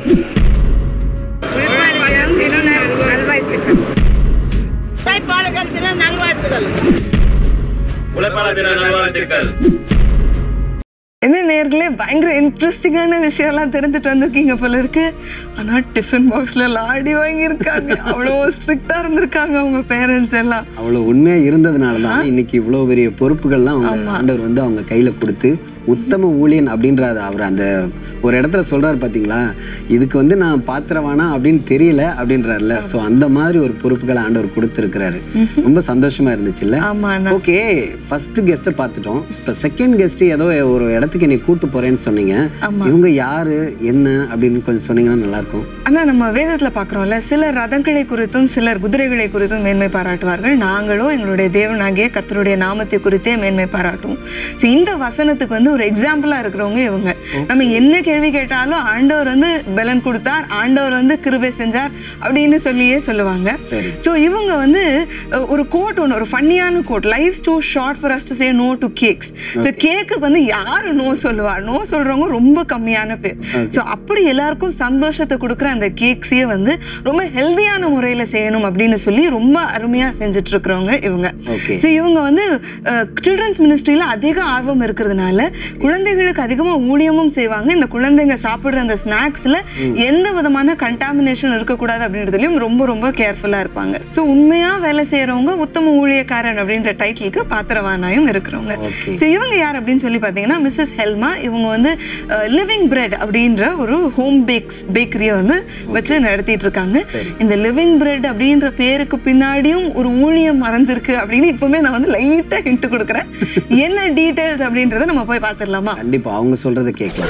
நல்வாழ்த்துக்கள்
உழைப்பாளர்கள் தின நல்வாழ்த்துக்கள்
உழைப்பாளர் தின நல்வாழ்த்துக்கள்
என்ன நேர்களே பயங்கர இன்ட்ரெஸ்டிங்கான விஷயம்லாம் தெரிஞ்சுட்டு வந்திருக்கீங்க போல இருக்கு ஆனா டிஃபன் பாக்ஸ்ல லாடி வாங்கியிருக்காங்க அவ்வளோ ஸ்ட்ரிக்டா இருந்திருக்காங்க அவங்க பேரண்ட்ஸ் எல்லாம்
அவ்வளோ உண்மையா இருந்ததுனால தான் இன்னைக்கு இவ்வளோ பெரிய பொறுப்புகள்லாம் அவங்க ஆண்டவர் வந்து அவங்க கையில கொடுத்து உத்தம ஊழியன் அப்படின்றாரு அவர் அந்த ஒரு இடத்துல சொல்றாரு பாத்தீங்களா இதுக்கு வந்து நான் பாத்திரவானா அப்படின்னு தெரியல அப்படின்றாருல ஸோ அந்த மாதிரி ஒரு பொறுப்புகளை ஆண்டவர் கொடுத்துருக்கிறாரு ரொம்ப சந்தோஷமா இருந்துச்சுல்ல
ஆமா அண்ணா.
ஓகே ஃபர்ஸ்ட் கெஸ்ட்டை பார்த்துட்டோம் இப்போ செகண்ட் கெஸ்ட் ஏதோ ஒரு இடத்துக்கு என்னை கூட்டு போறேன்னு சொன்னீங்க இவங்க யாரு என்ன அப்படின்னு கொஞ்சம் சொன்னீங்கன்னா நல்லா இருக்கும்
ஆனா நம்ம வேதத்துல பாக்குறோம்ல சிலர் ரதங்களை குறித்தும் சிலர் குதிரைகளை குறித்தும் மேன்மை பாராட்டுவார்கள் நாங்களோ எங்களுடைய தேவனாகிய கர்த்தருடைய நாமத்தை குறித்தே மேன்மை பாராட்டுவோம் ஸோ இந்த வசனத்துக்கு வந்து ஒரு எக்ஸாம்பிளா இருக்கிறவங்க இவங்க நம்ம என்ன கேள்வி கேட்டாலும் ஆண்டவர் வந்து பலன் கொடுத்தார் ஆண்டவர் வந்து கிருபை செஞ்சார் அப்படின்னு சொல்லியே சொல்லுவாங்க ஸோ இவங்க வந்து அஹ், ஒரு கோட் ஒன்று ஒரு ஃபன்னியான quote life too short for us to say no to cakes so கேக்குக்கு வந்து யாரு நோ சொல்லுவா நோ சொல்றவங்க ரொம்ப கம்மியான பேர் ஸோ அப்படி எல்லாருக்கும் சந்தோஷத்தை கொடுக்குற அந்த கேக்ஸையே வந்து ரொம்ப ஹெல்தியான முறையில் செய்யணும் அப்படின்னு சொல்லி ரொம்ப அருமையாக செஞ்சுட்டு இருக்கிறவங்க இவங்க
Okay.
ஸோ இவங்க வந்து சில்ட்ரன்ஸ் மினிஸ்ட்ரியில் அதிக ஆர்வம் இருக்கிறதுனால குழந்தைகளுக்கு அதிகமாக ஊழியமும் செய்வாங்க இந்த குழந்தைங்க சாப்பிடுற அந்த ஸ்நாக்ஸில் எந்த விதமான கண்டாமினேஷன் இருக்கக்கூடாது அப்படின்றதுலையும் ரொம்ப ரொம்ப கேர்ஃபுல்லாக இருப்பாங்க ஸோ உண்மையாக வேலை செய்கிறவங்க உத்தம ஊழியக்காரன் அப்படின்ற டைட்டிலுக்கு பாத்திரவானாயும் இருக்கிறவங்க ஸோ இவங்க யார் அப்படின்னு சொல்லி பார்த்தீங்கன்னா மிஸ்ஸஸ் ஹெல்மா இவங்க வந்து லிவிங் பிரெட் அப்படின்ற ஒரு ஹோம் பேக்ஸ் பேக்கரியை வந்து வச்சு நடத்திட்டு இருக்காங்க இந்த லிவிங் பிரெட் அப்படின்ற பேருக்கு பின்னாடியும் ஒரு ஊழியம் மறைஞ்சிருக்கு அப்படின்னு இப்பவுமே நான் வந்து லைட்டாக ஹிண்ட் கொடுக்குறேன் என்ன டீட்டெயில்ஸ் அப்படின்றத நம்ம போய் பார்த்துடலாமா
கண்டிப்பா அவங்க சொல்றதை கேட்கலாம்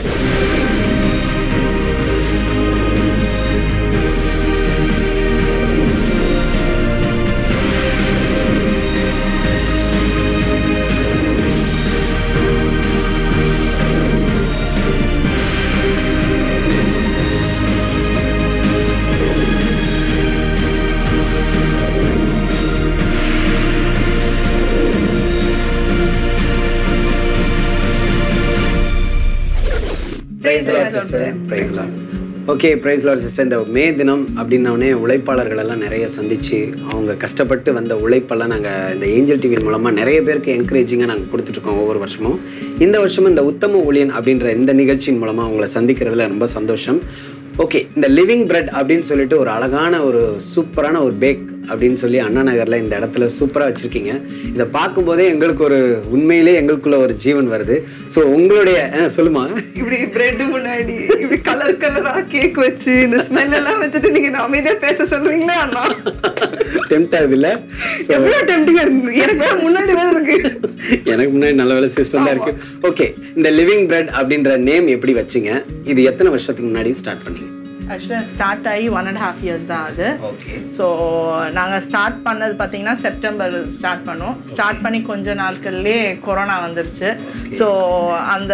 ஓகே பிரைஸ் லார்ட் சிஸ்டர் இந்த மே தினம் அப்படின்னோடனே உழைப்பாளர்கள் எல்லாம் நிறைய சந்திச்சு அவங்க கஷ்டப்பட்டு வந்த உழைப்பெல்லாம் நாங்கள் இந்த ஏஞ்சல் டிவியின் மூலமாக நிறைய பேருக்கு என்கரேஜிங்காக நாங்கள் கொடுத்துட்ருக்கோம் ஒவ்வொரு வருஷமும் இந்த வருஷமும் இந்த உத்தம ஊழியன் அப்படின்ற இந்த நிகழ்ச்சியின் மூலமாக அவங்கள சந்திக்கிறதுல ரொம்ப சந்தோஷம் ஓகே இந்த லிவிங் பிரெட் அப்படின்னு சொல்லிட்டு ஒரு அழகான ஒரு சூப்பரான ஒரு பேக் அப்படின்னு சொல்லி அண்ணா நகரில் இந்த இடத்துல சூப்பராக வச்சுருக்கீங்க இதை பார்க்கும்போதே எங்களுக்கு ஒரு உண்மையிலே எங்களுக்குள்ள ஒரு ஜீவன் வருது ஸோ உங்களுடைய ஆ, சொல்லுமா
இப்படி பிரெட் முன்னாடி இப்படி கலர் கலரா கேக் வச்சு இந்த ஸ்மெல் எல்லாம் வச்சுட்டு நீங்க நான் அமைதியா பேச சொல்றீங்களா அண்ணா
டெம்ட் ஆகுது இல்லை
எவ்வளவு டெம்டிங்கா இருக்கு எனக்கு வேற முன்னாடி வேற இருக்கு
எனக்கு முன்னாடி நல்ல வேலை சிஸ்டம் தான் இருக்கு ஓகே இந்த லிவிங் பிரெட் அப்படின்ற நேம் எப்படி வச்சீங்க இது எத்தனை வருஷத்துக்கு முன்னாடி ஸ்டார்ட் பண்ணீங்க
ஆக்சுவலாக ஸ்டார்ட் ஆகி ஒன் அண்ட் ஹாஃப் இயர்ஸ் தான் அது
ஓகே
ஸோ நாங்கள் ஸ்டார்ட் பண்ணது பார்த்தீங்கன்னா செப்டம்பர் ஸ்டார்ட் பண்ணோம் ஸ்டார்ட் பண்ணி கொஞ்ச நாட்கள்லேயே கொரோனா வந்துருச்சு ஸோ அந்த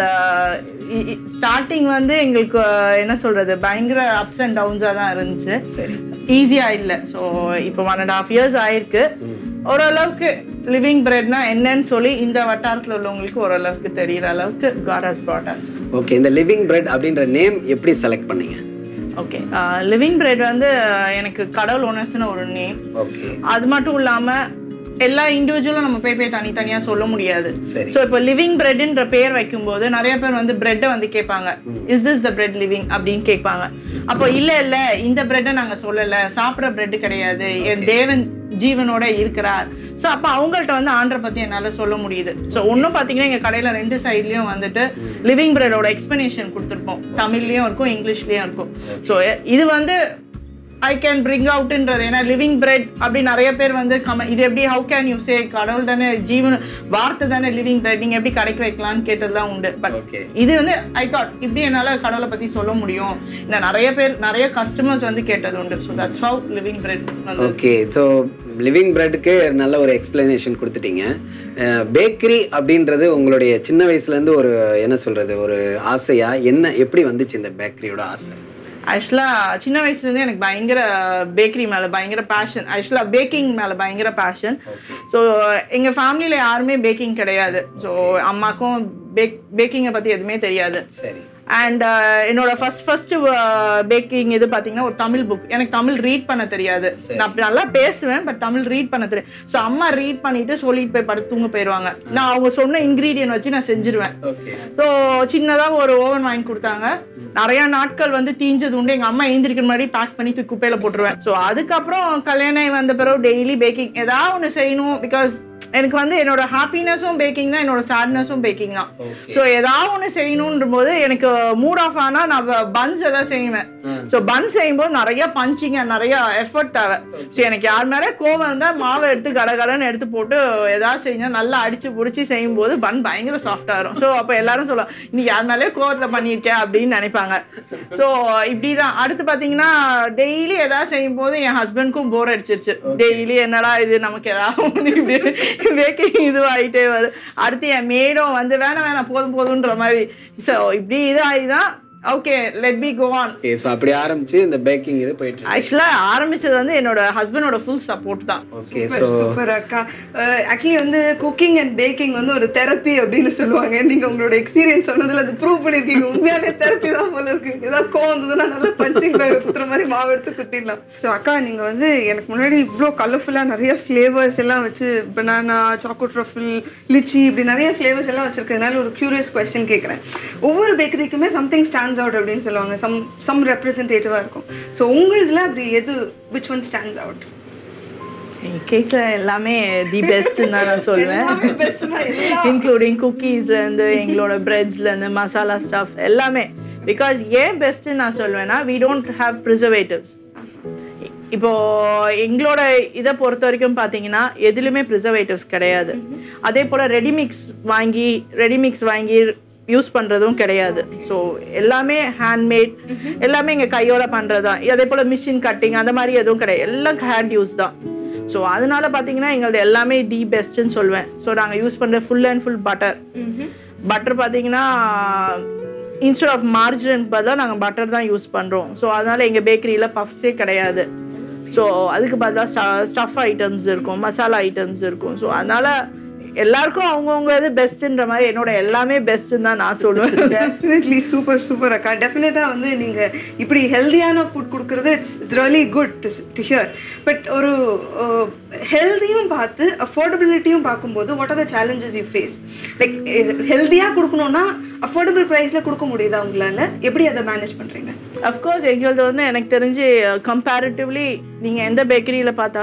ஸ்டார்டிங் வந்து எங்களுக்கு என்ன சொல்கிறது பயங்கர அப்ஸ் அண்ட் டவுன்ஸாக தான் இருந்துச்சு
சரி
ஈஸியாக இல்லை ஸோ இப்போ ஒன் அண்ட் ஹாஃப் இயர்ஸ் ஆயிருக்கு ஓரளவுக்கு லிவிங் பிரெட்னா என்னன்னு சொல்லி இந்த வட்டாரத்தில் உள்ளவங்களுக்கு ஓரளவுக்கு தெரியிற அளவுக்கு God has brought us
okay இந்த லிவிங் பிரெட் அப்படின்ற நேம் எப்படி செலக்ட் பண்ணீங்க
ஓகே லிவிங் பிரெட் வந்து அஹ், எனக்கு கடவுள் உணர்த்தின ஒரு நேம்
ஓகே
அது மட்டும் இல்லாம எல்லா இண்டிவிஜுவலும் நம்ம போய் போய் தனித்தனியா சொல்ல முடியாது
சரி.
ஸோ இப்போ லிவிங் பிரெட்ன்ற பேர் வைக்கும்போது நிறைய பேர் வந்து பிரெட்டை வந்து கேட்பாங்க is this the bread living அப்படின்னு கேட்பாங்க அப்போ இல்ல இல்ல இந்த பிரெட்டை நாங்க சொல்லல சாப்பிட்ற பிரெட் கிடையாது என் தேவன் ஜீவனோட இருக்கிறார் ஸோ அப்போ அவங்கள்ட்ட வந்து ஆண்டரை பத்தி என்னால சொல்ல முடியுது ஸோ ஒன்றும் பார்த்தீங்கன்னா எங்க கடையில ரெண்டு சைட்லயும் வந்துட்டு லிவிங் பிரெடோட எக்ஸ்பிளனேஷன் கொடுத்துருப்போம் தமிழ்லயும் இருக்கும் இங்கிலீஷ்லயும் இருக்கும் ஸோ இது வந்து ஐ கேன் பிரிங் அவுட்ன்றது ஏன்னா லிவிங் பிரெட் அப்படி நிறைய பேர் வந்து கம இது எப்படி ஹவு கேன் யூ சே கடவுள் தானே ஜீவன் வார்த்தை தானே லிவிங் பிரெட் நீங்க எப்படி கடைக்கு வைக்கலாம்னு கேட்டதுலாம் உண்டு பட்
Okay.
இது வந்து ஐ தாட் இப்படி என்னால கடவுளை பத்தி சொல்ல முடியும் இன்னும் நிறைய பேர் நிறைய கஸ்டமர்ஸ் வந்து கேட்டது உண்டு so that's how Living Bread வந்து
ஓகே ஸோ லிவிங் பிரெட்டுக்கு நல்ல ஒரு எக்ஸ்பிளனேஷன் கொடுத்துட்டீங்க பேக்கரி அப்படின்றது உங்களுடைய சின்ன வயசுலேருந்து ஒரு என்ன சொல்கிறது ஒரு ஆசையா என்ன எப்படி வந்துச்சு இந்த பேக்கரியோட ஆசை
ஆக்சுவலாக சின்ன வயசுலேருந்து எனக்கு பயங்கர பேக்கரி மேலே பயங்கர பேஷன் ஆக்சுவலாக பேக்கிங் மேலே பயங்கர பேஷன் ஸோ எங்கள் ஃபேமிலியில் யாருமே பேக்கிங் கிடையாது ஸோ அம்மாக்கும் பேக் பேக்கிங்கை பற்றி எதுவுமே தெரியாது
சரி
அண்ட் என்னோட ஃபர்ஸ்ட் ஃபர்ஸ்ட் பேக்கிங் இது பார்த்தீங்கன்னா ஒரு தமிழ் புக் எனக்கு தமிழ் ரீட் பண்ண தெரியாது நான் அப்படி நல்லா பேசுவேன் பட் தமிழ் ரீட் பண்ண தெரியும் ஸோ அம்மா ரீட் பண்ணிட்டு சொல்லிட்டு போய் படுத்து தூங்க போயிடுவாங்க நான் அவங்க சொன்ன இன்க்ரீடியன்ட் வச்சு நான் செஞ்சிருவேன்
ஓகே
ஸோ சின்னதாக ஒரு ஓவன் வாங்கி கொடுத்தாங்க நிறைய நாட்கள் வந்து தீஞ்சது உண்டு எங்கள் அம்மா எழுந்திரிக்கிற முன்னாடி பேக் பண்ணி தூக்கி குப்பையில் போட்டுருவேன் ஸோ அதுக்கப்புறம் கல்யாணம் ஆகி வந்த பிறகு டெய்லி பேக்கிங் ஏதாவது ஒன்று செய்யணும் பிகாஸ் எனக்கு வந்து என்னோட ஹாப்பினஸும் பேக்கிங் தான் என்னோட சேட்னஸும் பேக்கிங் தான் ஸோ ஏதாவது ஒன்று செய்யணுன்ற போது எனக்கு மூட் ஆஃப் ஆனால் நான் பன்ஸ் ஏதாவது செய்வேன் ஸோ பன் செய்யும்போது நிறைய பஞ்சிங்க நிறைய எஃபர்ட் தேவை ஸோ எனக்கு யார் மேலே கோவம் இருந்தால் மாவை எடுத்து கடகடன்னு எடுத்து போட்டு ஏதாவது செஞ்சா நல்லா அடிச்சு பிடிச்சி செய்யும்போது பன் பயங்கர சாஃப்டாக வரும் ஸோ அப்போ எல்லாரும் சொல்லுவாங்க நீ யார் மேலேயே கோவத்தில் பண்ணியிருக்கே அப்படின்னு நினைப்பாங்க ஸோ இப்படி தான் அடுத்து பார்த்தீங்கன்னா டெய்லி ஏதாவது செய்யும் போது என் ஹஸ்பண்ட்க்கும் போர் அடிச்சிருச்சு டெய்லி என்னடா இது நமக்கு ஏதாவது ஒண்ணு இப்படி பேக்கிங் இதுவாகிட்டே வரும் அடுத்து என் மேடும் வந்து வேணாம் வேணாம் போதும் போதுன்ற மாதிரி ஸோ இப்படி இதாகி தான் okay let be go on
okay so அப்படி ஆரம்பிச்சு இந்த பேக்கிங் இது போயிட்டு இருக்கு.
ஆக்சுவலாக ஆரம்பிச்சது வந்து என்னோட ஹஸ்பண்டோட ஃபுல் சப்போர்ட் தான்
ஓகே ஸோ
சூப்பர் அக்கா ஆக்சுவலி வந்து குக்கிங் அண்ட் பேக்கிங் வந்து ஒரு தெரப்பி அப்படின்னு சொல்லுவாங்க நீங்க உங்களோட எக்ஸ்பீரியன்ஸ் சொன்னதுல அது ப்ரூவ் பண்ணிருக்கீங்க உண்மையாலே தெரப்பி தான் போல இருக்கு ஏதாவது கோவம் வந்ததுன்னா நல்லா பஞ்சிங் பேக் குத்துற மாதிரி மாவு எடுத்து குத்திடலாம் ஸோ அக்கா நீங்க வந்து எனக்கு முன்னாடி இவ்வளோ கலர்ஃபுல்லாக நிறைய ஃப்ளேவர்ஸ் எல்லாம் வச்சு பனானா சாக்கோட் ரஃபில் லிச்சி இப்படி நிறைய ஃப்ளேவர்ஸ் எல்லாம் வச்சிருக்கிறதுனால ஒரு க்யூரியஸ் கொஸ்டின் கேட்குறேன் ஒவ்வொரு பேக்கரிக்குமே சம்திங் ஸ்டாண்ட்ஸ் அவுட் அப்படின்னு சொல்லுவாங்க சம் சம் ரெப்ரசன்டேட்டிவாக இருக்கும் ஸோ உங்களுதுல அப்படி எது விச் ஒன் ஸ்டாண்ட்ஸ் அவுட்
கேட்குற எல்லாமே தி பெஸ்ட்னு தான் நான் சொல்லுவேன் இன்க்ளூடிங் குக்கீஸ்லேருந்து எங்களோட பிரெட்ஸ்லேருந்து மசாலா ஸ்டஃப் எல்லாமே பிகாஸ் ஏன் பெஸ்ட்டுன்னு நான் சொல்வேன்னா வி டோன்ட் ஹாவ் ப்ரிசர்வேட்டிவ்ஸ் இப்போ எங்களோட இதை பொறுத்த வரைக்கும் பார்த்தீங்கன்னா எதுலையுமே ப்ரிசர்வேட்டிவ்ஸ் கிடையாது அதே போல் ரெடிமிக்ஸ் வாங்கி ரெடிமிக்ஸ் வாங்கி யூஸ் பண்ணுறதும் கிடையாது ஸோ எல்லாமே ஹேண்ட்மேட் எல்லாமே எங்கள் கையோட பண்ணுறது தான் அதே போல் மிஷின் கட்டிங் அந்த மாதிரி எதுவும் கிடையாது எல்லாம் ஹேண்ட் யூஸ் தான் ஸோ அதனால பார்த்தீங்கன்னா எங்களது எல்லாமே தி பெஸ்ட்டுன்னு சொல்லுவேன் ஸோ நாங்கள் யூஸ் பண்ணுற full and full butter butter பார்த்தீங்கன்னா இன்ஸ்டெட் ஆஃப் மார்ஜினுக்கு பதிலாக நாங்கள் பட்டர் தான் யூஸ் பண்ணுறோம் ஸோ அதனால் எங்கள் பேக்கரியில் பஃப்ஸே கிடையாது ஸோ அதுக்கு பதிலாக ஸ்டஃப் ஐட்டம்ஸ் இருக்கும் மசாலா ஐட்டம்ஸ் இருக்கும் ஸோ அதனால் எல்லாருக்கும் அவங்கவுங்க இது பெஸ்ட்டுன்ற மாதிரி என்னோட எல்லாமே பெஸ்ட்டுன்னு தான் நான் சொல்லுவேன்
டெஃபினெட்லி சூப்பர் சூப்பர் அக்கா டெஃபினட்டாக வந்து நீங்கள் இப்படி ஹெல்தியான ஃபுட் கொடுக்குறது it's it's really good to hear but ஒரு ஹெல்தியும் பார்த்து அஃபோர்டபிலிட்டியும் பார்க்கும்போது what are the challenges you face like ஹெல்தியாக கொடுக்கணும்னா அஃபோர்டபுள் ப்ரைஸில் கொடுக்க முடியுதா உங்களால் எப்படி அதை மேனேஜ் பண்ணுறீங்க
அஃப்கோர்ஸ் எங்களது வந்து எனக்கு தெரிஞ்சு கம்பேரிட்டிவ்லி நீங்கள் எந்த பேக்கரியில் பார்த்தாலும்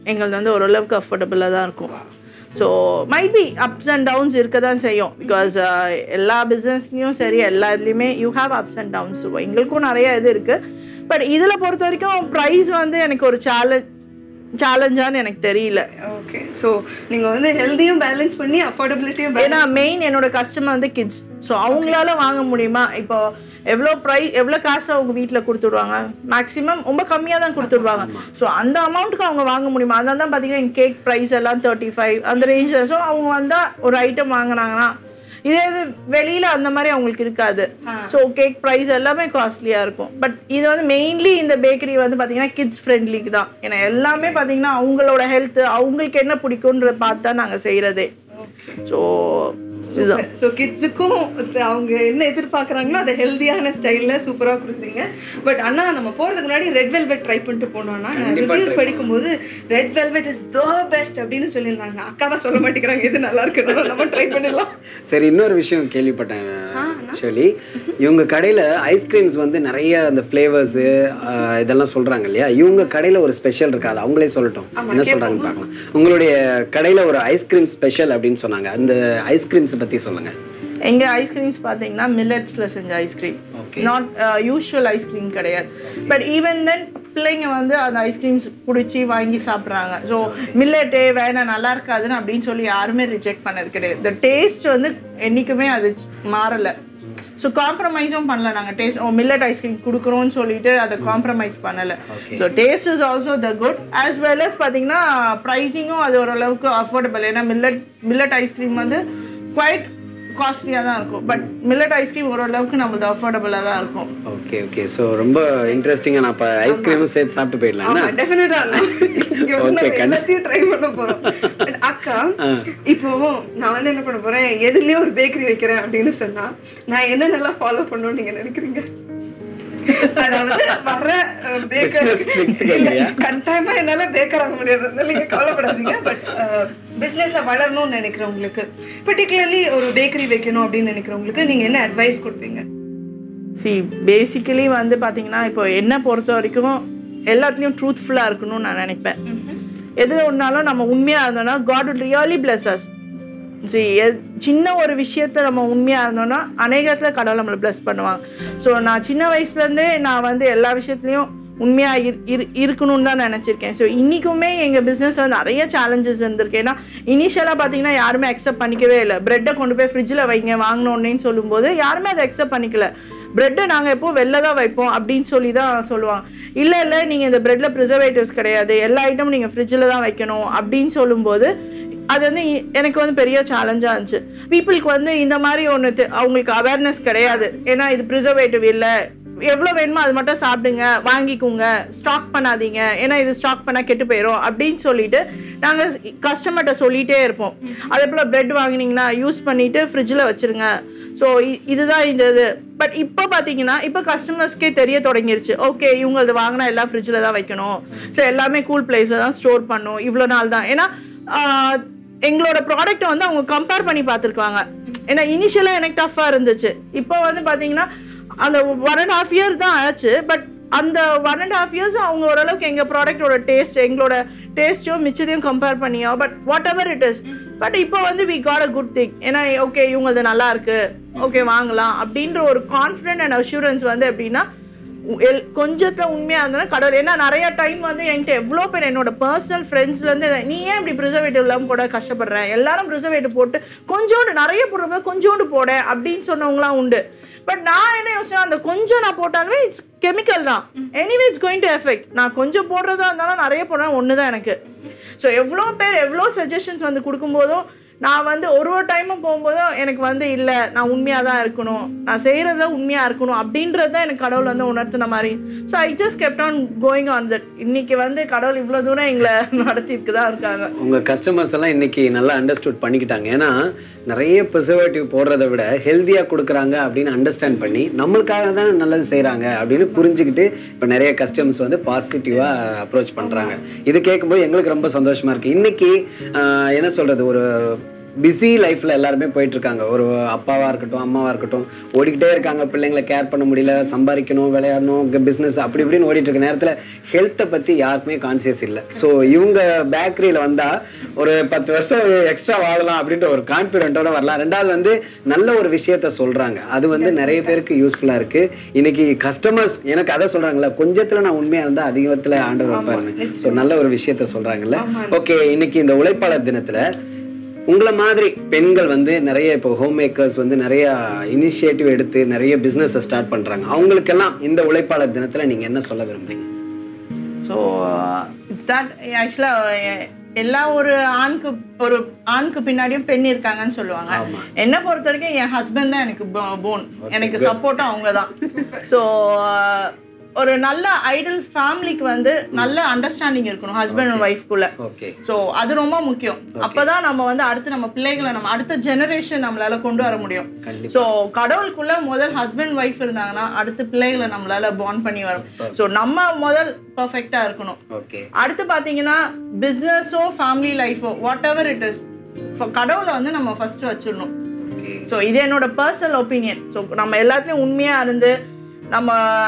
எங்களது வந்து ஓரளவுக்கு அஃபோர்டபுளாக தான் இருக்கும் so might be ups and downs இருக்க தான் செய்யும் பிகாஸ் எல்லா பிஸ்னஸ்லையும் சரி எல்லா இதுலேயுமே you have ups and downs எங்களுக்கும் நிறைய இது இருக்குது பட் இதில் பொறுத்த வரைக்கும் ப்ரைஸ் வந்து எனக்கு ஒரு சேலஞ்ச் சேலஞ்சான்னு எனக்கு தெரியல
ஓகே ஸோ நீங்கள் வந்து ஹெல்தியும் பேலன்ஸ் பண்ணி அஃபோர்டபிலிட்டியும்
ஏன்னா மெயின் என்னோட கஸ்டமர் வந்து கிட்ஸ் ஸோ அவங்களால வாங்க முடியுமா இப்போ எவ்வளோ ப்ரைஸ் எவ்வளோ காசு அவங்க வீட்டில் கொடுத்துடுவாங்க மேக்ஸிமம் ரொம்ப கம்மியாக தான் கொடுத்துடுவாங்க ஸோ அந்த அமௌண்ட்டுக்கு அவங்க வாங்க முடியுமா அதனால தான் பார்த்தீங்கன்னா கேக் ப்ரைஸ் எல்லாம் தேர்ட்டி ஃபைவ் அந்த ரேஞ்சில் ஸோ அவங்க வந்தால் ஒரு ஐட்டம் வாங்கினாங்கன்னா இதே இது வெளியில் அந்த மாதிரி அவங்களுக்கு இருக்காது ஸோ கேக் ப்ரைஸ் எல்லாமே காஸ்ட்லியாக இருக்கும் பட் இது வந்து மெயின்லி இந்த பேக்கரி வந்து பார்த்தீங்கன்னா கிட்ஸ் ஃப்ரெண்ட்லிக்கு தான் ஏன்னா எல்லாமே பார்த்தீங்கன்னா அவங்களோட ஹெல்த் அவங்களுக்கு என்ன பிடிக்குன்றத பார்த்து தான் நாங்கள் செய்கிறதே ஸோ இதுதான்
ஸோ கிட்ஸுக்கும் அவங்க என்ன எதிர்பார்க்குறாங்களோ அதை ஹெல்தியான ஸ்டைலில் சூப்பராக கொடுத்தீங்க பட் அண்ணா நம்ம போகிறதுக்கு முன்னாடி ரெட் வெல்வெட் ட்ரை பண்ணிட்டு போனோம்னா நான் ரிவ்யூஸ் படிக்கும்போது red velvet is the best அப்படின்னு சொல்லியிருந்தாங்க அக்கா தான் சொல்ல மாட்டேங்கிறாங்க எது நல்லா இருக்குன்னு நம்ம ட்ரை பண்ணிடலாம்
சரி இன்னொரு விஷயம் கேள்விப்பட்டேன் ஆக்சுவலி இவங்க கடையில் ஐஸ்கிரீம்ஸ் வந்து நிறைய அந்த ஃப்ளேவர்ஸு இதெல்லாம் சொல்கிறாங்க இல்லையா இவங்க கடையில் ஒரு ஸ்பெஷல் இருக்கு அது அவங்களே சொல்லட்டும் என்ன சொல்கிறாங்கன்னு பார்க்கலாம் உங்களுடைய கடையில் ஒரு ஐஸ்கிரீம் ஸ்பெஷல் அப்படின்னு சொன்னாங்க அந்த ஐஸ்கிரீம்ஸ் பற்றி சொல்லுங்கள்
எங்கள் ஐஸ்கிரீம்ஸ் பார்த்தீங்கன்னா மில்லட்ஸில் செஞ்ச ஐஸ்கிரீம் நாட் யூஷுவல் ஐஸ்கிரீம் கிடையாது பட் ஈவன் தென் பிள்ளைங்க வந்து அந்த ஐஸ்கிரீம்ஸ் பிடிச்சி வாங்கி சாப்பிட்றாங்க ஸோ மில்லட்டே வேணாம் நல்லா இருக்காதுன்னு அப்படின்னு சொல்லி யாருமே ரிஜெக்ட் பண்ணது கிடையாது இந்த டேஸ்ட் வந்து என்றைக்குமே அது மாறலை ஸோ காம்ப்ரமைஸும் பண்ணல நாங்கள் டேஸ்ட் ஓ மில்லட் ஐஸ்கிரீம் கொடுக்குறோம்னு சொல்லிட்டு அதை காம்ப்ரமைஸ் பண்ணலை so taste is also the good as well as பார்த்தீங்கன்னா ப்ரைஸிங்கும் அது ஓரளவுக்கு அஃபோர்டபுள் ஏன்னா மில்லட் மில்லட் ஐஸ்கிரீம் வந்து குவைட் காஸ்ட்லியாக தான் இருக்கும் பட் மில்லட் ஐஸ்கிரீம் ஓரளவுக்கு நம்மளது அஃபோர்டபுளாக தான் இருக்கும்
ஓகே ஓகே ஸோ ரொம்ப இன்ட்ரெஸ்டிங்காக நான் இப்போ ஐஸ்கிரீமும் சேர்த்து சாப்பிட்டு போயிடலாம்
டெஃபினட்டா
Okay, கண்ணு.
எல்லாத்தையும் ட்ரை பண்ண போறோம் But அக்கா இப்போ நான் வந்து என்ன பண்ண போறேன் எதுலயும் ஒரு பேக்கரி வைக்கிறேன் அப்படின்னு சொன்னா நான் என்னென்னலாம் ஃபாலோ பண்ணணும்னு நீங்க நினைக்கிறீங்க அதாவது வர
Business tricks கேக்குறியா?
கட்டாயமா என்னால பேக்கர் ஆக முடியாது அதனால நீங்க கவலைப்படாதீங்க பட் பிசினஸ்ல வளரணும்னு நினைக்கிறவங்களுக்கு பர்டிகுலர்லி ஒரு பேக்கரி வைக்கணும் அப்படின்னு நினைக்கிறவங்களுக்கு நீங்க என்ன அட்வைஸ் கொடுப்பீங்க
சி பேசிக்கலி வந்து பார்த்தீங்கன்னா இப்போ என்ன பொறுத்த வரைக்கும் எல்லாத்துலேயும் ட்ரூத்ஃபுல்லாக இருக்கணும்னு நான் நினைப்பேன் எது ஒன்றாலும் நம்ம உண்மையாக இருந்தோம்னா God would really bless us சி சின்ன ஒரு விஷயத்த நம்ம உண்மையாக இருந்தோம்னா அநேகத்தில் கடவுள் நம்மளை ப்ளஸ் பண்ணுவாங்க ஸோ நான் சின்ன வயசுலேருந்தே நான் வந்து எல்லா விஷயத்துலையும் உண்மையாக இரு இரு இருக்கணும்னு தான் நினச்சிருக்கேன் ஸோ இன்றைக்குமே எங்கள் பிஸ்னஸில் நிறைய சேலஞ்சஸ் இருந்திருக்கு ஏன்னா இனிஷியலாக பார்த்தீங்கன்னா யாருமே அக்செப்ட் பண்ணிக்கவே இல்லை ப்ரெட்டை கொண்டு போய் ஃப்ரிட்ஜில் வைங்க வாங்கினோன்னேன்னு சொல்லும்போது யாருமே அதை அக்செப்ட் பண்ணிக்கல ப்ரெட்டை நாங்கள் எப்போ வெளில தான் வைப்போம் அப்படின்னு சொல்லி தான் சொல்லுவாங்க இல்லை இல்லை நீங்கள் இந்த ப்ரெட்டில் ப்ரிசர்வேட்டிவ்ஸ் கிடையாது எல்லா ஐட்டமும் நீங்கள் ஃப்ரிட்ஜில் தான் வைக்கணும் அப்படின்னு சொல்லும்போது அது வந்து இ- எனக்கு வந்து பெரிய சேலஞ்சாக இருந்துச்சு பீப்புளுக்கு வந்து இந்த மாதிரி ஒன்று அவங்களுக்கு அவேர்னஸ் கிடையாது ஏன்னா இது ப்ரிசர்வேட்டிவ் இல்லை எவ்வளோ வேணுமோ அது மட்டும் சாப்பிடுங்க வாங்கிக்கோங்க ஸ்டாக் பண்ணாதீங்க ஏன்னா இது ஸ்டாக் பண்ணால் கெட்டு போயிடும் அப்படின்னு சொல்லிட்டு நாங்கள் கஸ்டமர்கிட்ட சொல்லிகிட்டே இருப்போம் அதே போல் பிரெட் வாங்கினீங்கன்னா யூஸ் பண்ணிவிட்டு ஃப்ரிட்ஜில் வச்சுருங்க ஸோ இதுதான் இந்த இது பட் இப்போ பார்த்தீங்கன்னா இப்போ கஸ்டமர்ஸ்க்கே தெரிய தொடங்கிருச்சு ஓகே இவங்க அது வாங்கினா எல்லாம் ஃப்ரிட்ஜில் தான் வைக்கணும் ஸோ எல்லாமே கூல் பிளேஸில் தான் ஸ்டோர் பண்ணும் இவ்வளோ நாள் தான் ஏன்னா ஆஹ், எங்களோட ப்ராடக்ட்டை வந்து அவங்க கம்பேர் பண்ணி பார்த்துருக்காங்க ஏன்னா இனிஷியலாக எனக்கு டஃப்பாக இருந்துச்சு இப்போ வந்து பார்த்தீங்கன்னா அந்த ஒன் அண்ட் ஹாஃப் இயர் தான் ஆச்சு பட் அந்த ஒன் அண்ட் ஹாஃப் இயர்ஸ் அவங்க ஓரளவுக்கு எங்கள் ப்ராடக்ட்டோட டேஸ்ட் எங்களோட டேஸ்ட்டையும் மிச்சத்தையும் கம்பேர் பண்ணியோ but what ever it is but இப்போ வந்து we got a good thing ஏன்னா ஓகே இவங்க அது நல்லா இருக்கு ஓகே வாங்கலாம் அப்படின்ற ஒரு கான்ஃபிடென்ட் அண்ட் அஷூரன்ஸ் வந்து எப்படின்னா எல் கொஞ்சத்தில் உண்மையாக இருந்ததுன்னா கடவுள் ஏன்னா நிறைய டைம் வந்து என்கிட்ட எவ்வளோ பேர் என்னோட பர்சனல் ஃப்ரெண்ட்ஸ்லேருந்து நீ ஏன் இப்படி ப்ரிசர்வேட்டிவ் இல்லாமல் கூட கஷ்டப்படுற எல்லாரும் ப்ரிசர்வேட்டிவ் போட்டு கொஞ்சோண்டு நிறைய போடுறப்ப கொஞ்சோண்டு போட அப்படின்னு சொன்னவங்களாம் உண்டு பட் நான் என்ன யோசிச்சேன் அந்த கொஞ்சம் நான் போட்டாலுமே இட்ஸ் கெமிக்கல் தான் anyway it's going to affect நான் கொஞ்சம் போடுறதா இருந்தாலும் நிறைய போடுறேன் ஒன்று தான் எனக்கு ஸோ எவ்வளோ பேர் எவ்வளோ சஜஷன்ஸ் வந்து கொடுக்கும்போதும் நான் வந்து ஒரு ஒரு டைமும் போகும்போதும் எனக்கு வந்து இல்லை நான் உண்மையாக தான் இருக்கணும் நான் செய்கிறத உண்மையாக இருக்கணும் அப்படின்றது தான் எனக்கு கடவுள் வந்து உணர்த்தின மாதிரி so I just kept on going on that இன்னைக்கு வந்து கடவுள் இவ்வளோ தூரம் எங்களை நடத்திட்டு தான் இருக்காங்க
உங்கள் கஸ்டமர்ஸ் எல்லாம் இன்னைக்கு நல்லா அண்டர்ஸ்டுட் பண்ணிக்கிட்டாங்க ஏன்னா நிறைய ப்ரிசர்வேட்டிவ் போடுறத விட ஹெல்த்தியாக கொடுக்குறாங்க அப்படின்னு அண்டர்ஸ்டாண்ட் பண்ணி நம்மளுக்காக தான் நல்லது செய்கிறாங்க அப்படின்னு புரிஞ்சுக்கிட்டு இப்போ நிறைய கஸ்டமர்ஸ் வந்து பாசிட்டிவாக அப்ரோச் பண்ணுறாங்க இது கேட்கும்போது எங்களுக்கு ரொம்ப சந்தோஷமாக இருக்குது இன்னைக்கு ஆஹ், என்ன சொல்கிறது ஒரு பிஸி லைஃப்பில் எல்லாருமே போயிட்டு இருக்காங்க ஒரு அப்பாவாக இருக்கட்டும் அம்மாவாக இருக்கட்டும் ஓடிக்கிட்டே இருக்காங்க பிள்ளைங்களை கேர் பண்ண முடியல சம்பாதிக்கணும் விளையாடணும் பிஸ்னஸ் அப்படி இப்படின்னு ஓடிட்டு இருக்க நேரத்தில் ஹெல்த்தை பற்றி யாருக்குமே கான்சியஸ் இல்லை ஸோ இவங்க பேக்கரியில் வந்தால் ஒரு பத்து வருஷம் எக்ஸ்ட்ரா வாழலாம் அப்படின்ற ஒரு கான்ஃபிடென்ட்டோட வரலாம் ரெண்டாவது வந்து நல்ல ஒரு விஷயத்த சொல்கிறாங்க அது வந்து நிறைய பேருக்கு யூஸ்ஃபுல்லாக இருக்குது இன்னைக்கு கஸ்டமர்ஸ் எனக்கு அதை சொல்கிறாங்களா கொஞ்சத்தில் நான் உண்மையாக இருந்தால் அதிகத்தில் ஆண்டவர் வைப்பாருன்னு ஸோ நல்ல ஒரு விஷயத்த சொல்கிறாங்கல்ல ஓகே இன்னைக்கு இந்த உழைப்பாளர் தினத்தில் உங்களை மாதிரி பெண்கள் வந்து நிறைய இப்போ ஹோம் மேக்கர்ஸ் வந்து நிறைய இனிஷியேட்டிவ் எடுத்து நிறைய பிஸ்னஸை ஸ்டார்ட் பண்ணுறாங்க அவங்களுக்கெல்லாம் இந்த உழைப்பாளர் தினத்தில் நீங்கள் என்ன சொல்ல விரும்புறீங்க
ஸோ இட்ஸ் தட் ஆக்சுவலாக எல்லா ஒரு ஆணுக்கு ஒரு ஆணுக்கு பின்னாடியும் பெண் இருக்காங்கன்னு சொல்லுவாங்க என்னை பொறுத்த வரைக்கும் என் ஹஸ்பண்ட் தான் எனக்கு போன் எனக்கு சப்போர்ட்டும் அவங்க தான் ஸோ ஒரு நல்ல ஐடல் ஃபேமிலிக்கு வந்து நல்ல அண்டர்ஸ்டாண்டிங் இருக்கணும் ஹஸ்பண்ட் அண்ட் ஒய்ஃப்குள்ள
ஓகே
ஸோ அது ரொம்ப முக்கியம் அப்பதான் நம்ம வந்து அடுத்து நம்ம பிள்ளைகளை நம்ம அடுத்த ஜெனரேஷன் நம்மளால கொண்டு வர முடியும் ஸோ கடவுளுக்குள்ள முதல் ஹஸ்பண்ட் ஒய்ஃப் இருந்தாங்கன்னா அடுத்த பிள்ளைகளை நம்மளால பாண்ட் பண்ணி வரும் ஸோ நம்ம முதல் பர்ஃபெக்டா இருக்கணும்
ஓகே
அடுத்து பார்த்தீங்கன்னா பிஸ்னஸோ ஃபேமிலி லைஃபோ வாட் எவர் இட் இஸ் கடவுளை வந்து நம்ம ஃபர்ஸ்ட் வச்சிடணும்
ஓகே
ஸோ இது என்னோட பர்சனல் ஒப்பீனியன் ஸோ நம்ம எல்லாத்துலேயும் உண்மையாக இருந்து நம்ம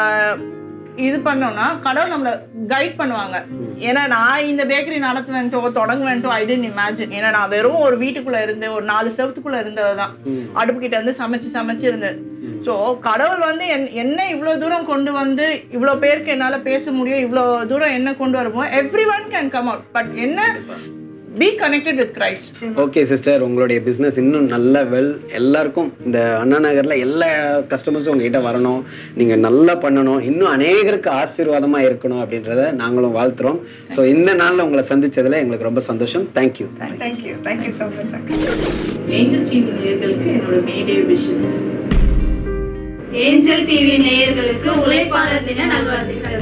இது பண்ணோம்னா கடவுள் நம்மளை கைட் பண்ணுவாங்க ஏன்னா நான் இந்த பேக்கரி நடத்துவேன்ட்டோ தொடங்குவேன்ட்டோ ஐ டென்ட் இமேஜின் ஏன்னா நான் வெறும் ஒரு வீட்டுக்குள்ள இருந்து ஒரு நாலு செவத்துக்குள்ள இருந்தவ தான் அடுப்புக்கிட்ட இருந்து சமைச்சு சமைச்சு இருந்தது ஸோ கடவுள் வந்து என் என்ன இவ்வளோ தூரம் கொண்டு வந்து இவ்வளோ பேருக்கு என்னால் பேச முடியும் இவ்வளோ தூரம் என்ன கொண்டு வருமோ every one can come out but என்ன be connected with Christ
okay sister உங்களுடைய பிஸ்னஸ் இன்னும் நல்ல வெல் எல்லாருக்கும் இந்த அண்ணா நகரில் எல்லா கஸ்டமர்ஸும் உங்ககிட்ட வரணும் நீங்கள் நல்லா பண்ணணும் இன்னும் அநேகருக்கு ஆசீர்வாதமாக இருக்கணும் அப்படின்றத நாங்களும் வாழ்த்துறோம் ஸோ இந்த நாளில் உங்களை சந்திச்சதுல எங்களுக்கு ரொம்ப சந்தோஷம் thank you
thank you thank you so much
Angel TV நேயர்களுக்கு என்னோட மேடே விஷஸ்
ஏஞ்சல் டிவி நேயர்களுக்கு உழைப்பாளர் தின நல்வாழ்த்துக்கள்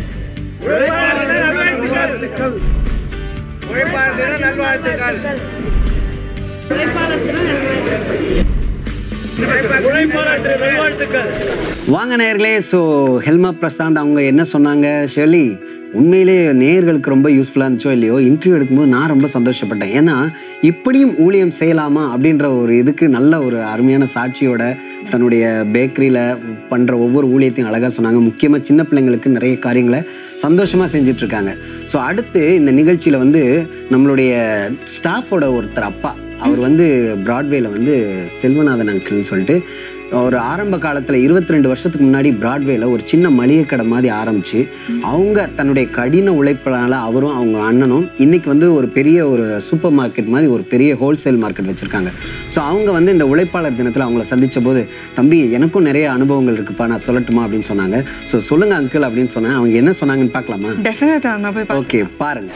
வாங்க நேயர்களே ஸோ ஹெல்மா பிரசாந்த் அவங்க என்ன சொன்னாங்க ஷெர்லி உண்மையிலே நேயர்களுக்கு ரொம்ப யூஸ்ஃபுல்லாக இருந்துச்சோ இல்லையோ இன்டர்வியூ எடுக்கும்போது நான் ரொம்ப சந்தோஷப்பட்டேன் ஏன்னா இப்படியும் ஊழியம் செய்யலாமா அப்படின்ற ஒரு இதுக்கு நல்ல ஒரு அருமையான சாட்சியோட தன்னுடைய பேக்கரியில் பண்ணுற ஒவ்வொரு ஊழியத்தையும் அழகாக சொன்னாங்க முக்கியமாக சின்ன பிள்ளைங்களுக்கு நிறைய காரியங்களை சந்தோஷமாக செஞ்சிட்ருக்காங்க ஸோ அடுத்து இந்த நிகழ்ச்சியில் வந்து நம்மளுடைய ஸ்டாஃபோட ஒருத்தர் அப்பா அவர் வந்து பிராட்வேல வந்து செல்வநாதன் அங்கிள்னு சொல்லிட்டு ஒரு ஆரம்ப காலத்தில் 22 ரெண்டு வருஷத்துக்கு முன்னாடி பிராட்வேல ஒரு சின்ன மளிகை கடை மாதிரி ஆரம்பிச்சு அவங்க தன்னுடைய கடின உழைப்பினால அவரும் அவங்க அண்ணனும் இன்னைக்கு வந்து ஒரு பெரிய ஒரு சூப்பர் மார்க்கெட் மாதிரி ஒரு பெரிய ஹோல்சேல் மார்க்கெட் வச்சுருக்காங்க ஸோ அவங்க வந்து இந்த உழைப்பாளர் தினத்தில் அவங்கள சந்திச்ச போது தம்பி எனக்கும் நிறைய அனுபவங்கள் இருக்குப்பா நான் சொல்லட்டுமா அப்படின்னு சொன்னாங்க ஸோ சொல்லுங்க அங்கிள் அப்படின்னு சொன்னேன் அவங்க என்ன சொன்னாங்கன்னு பார்க்கலாமா
டெஃபினட்டா நான் போய் பார்க்க
ஓகே பாருங்க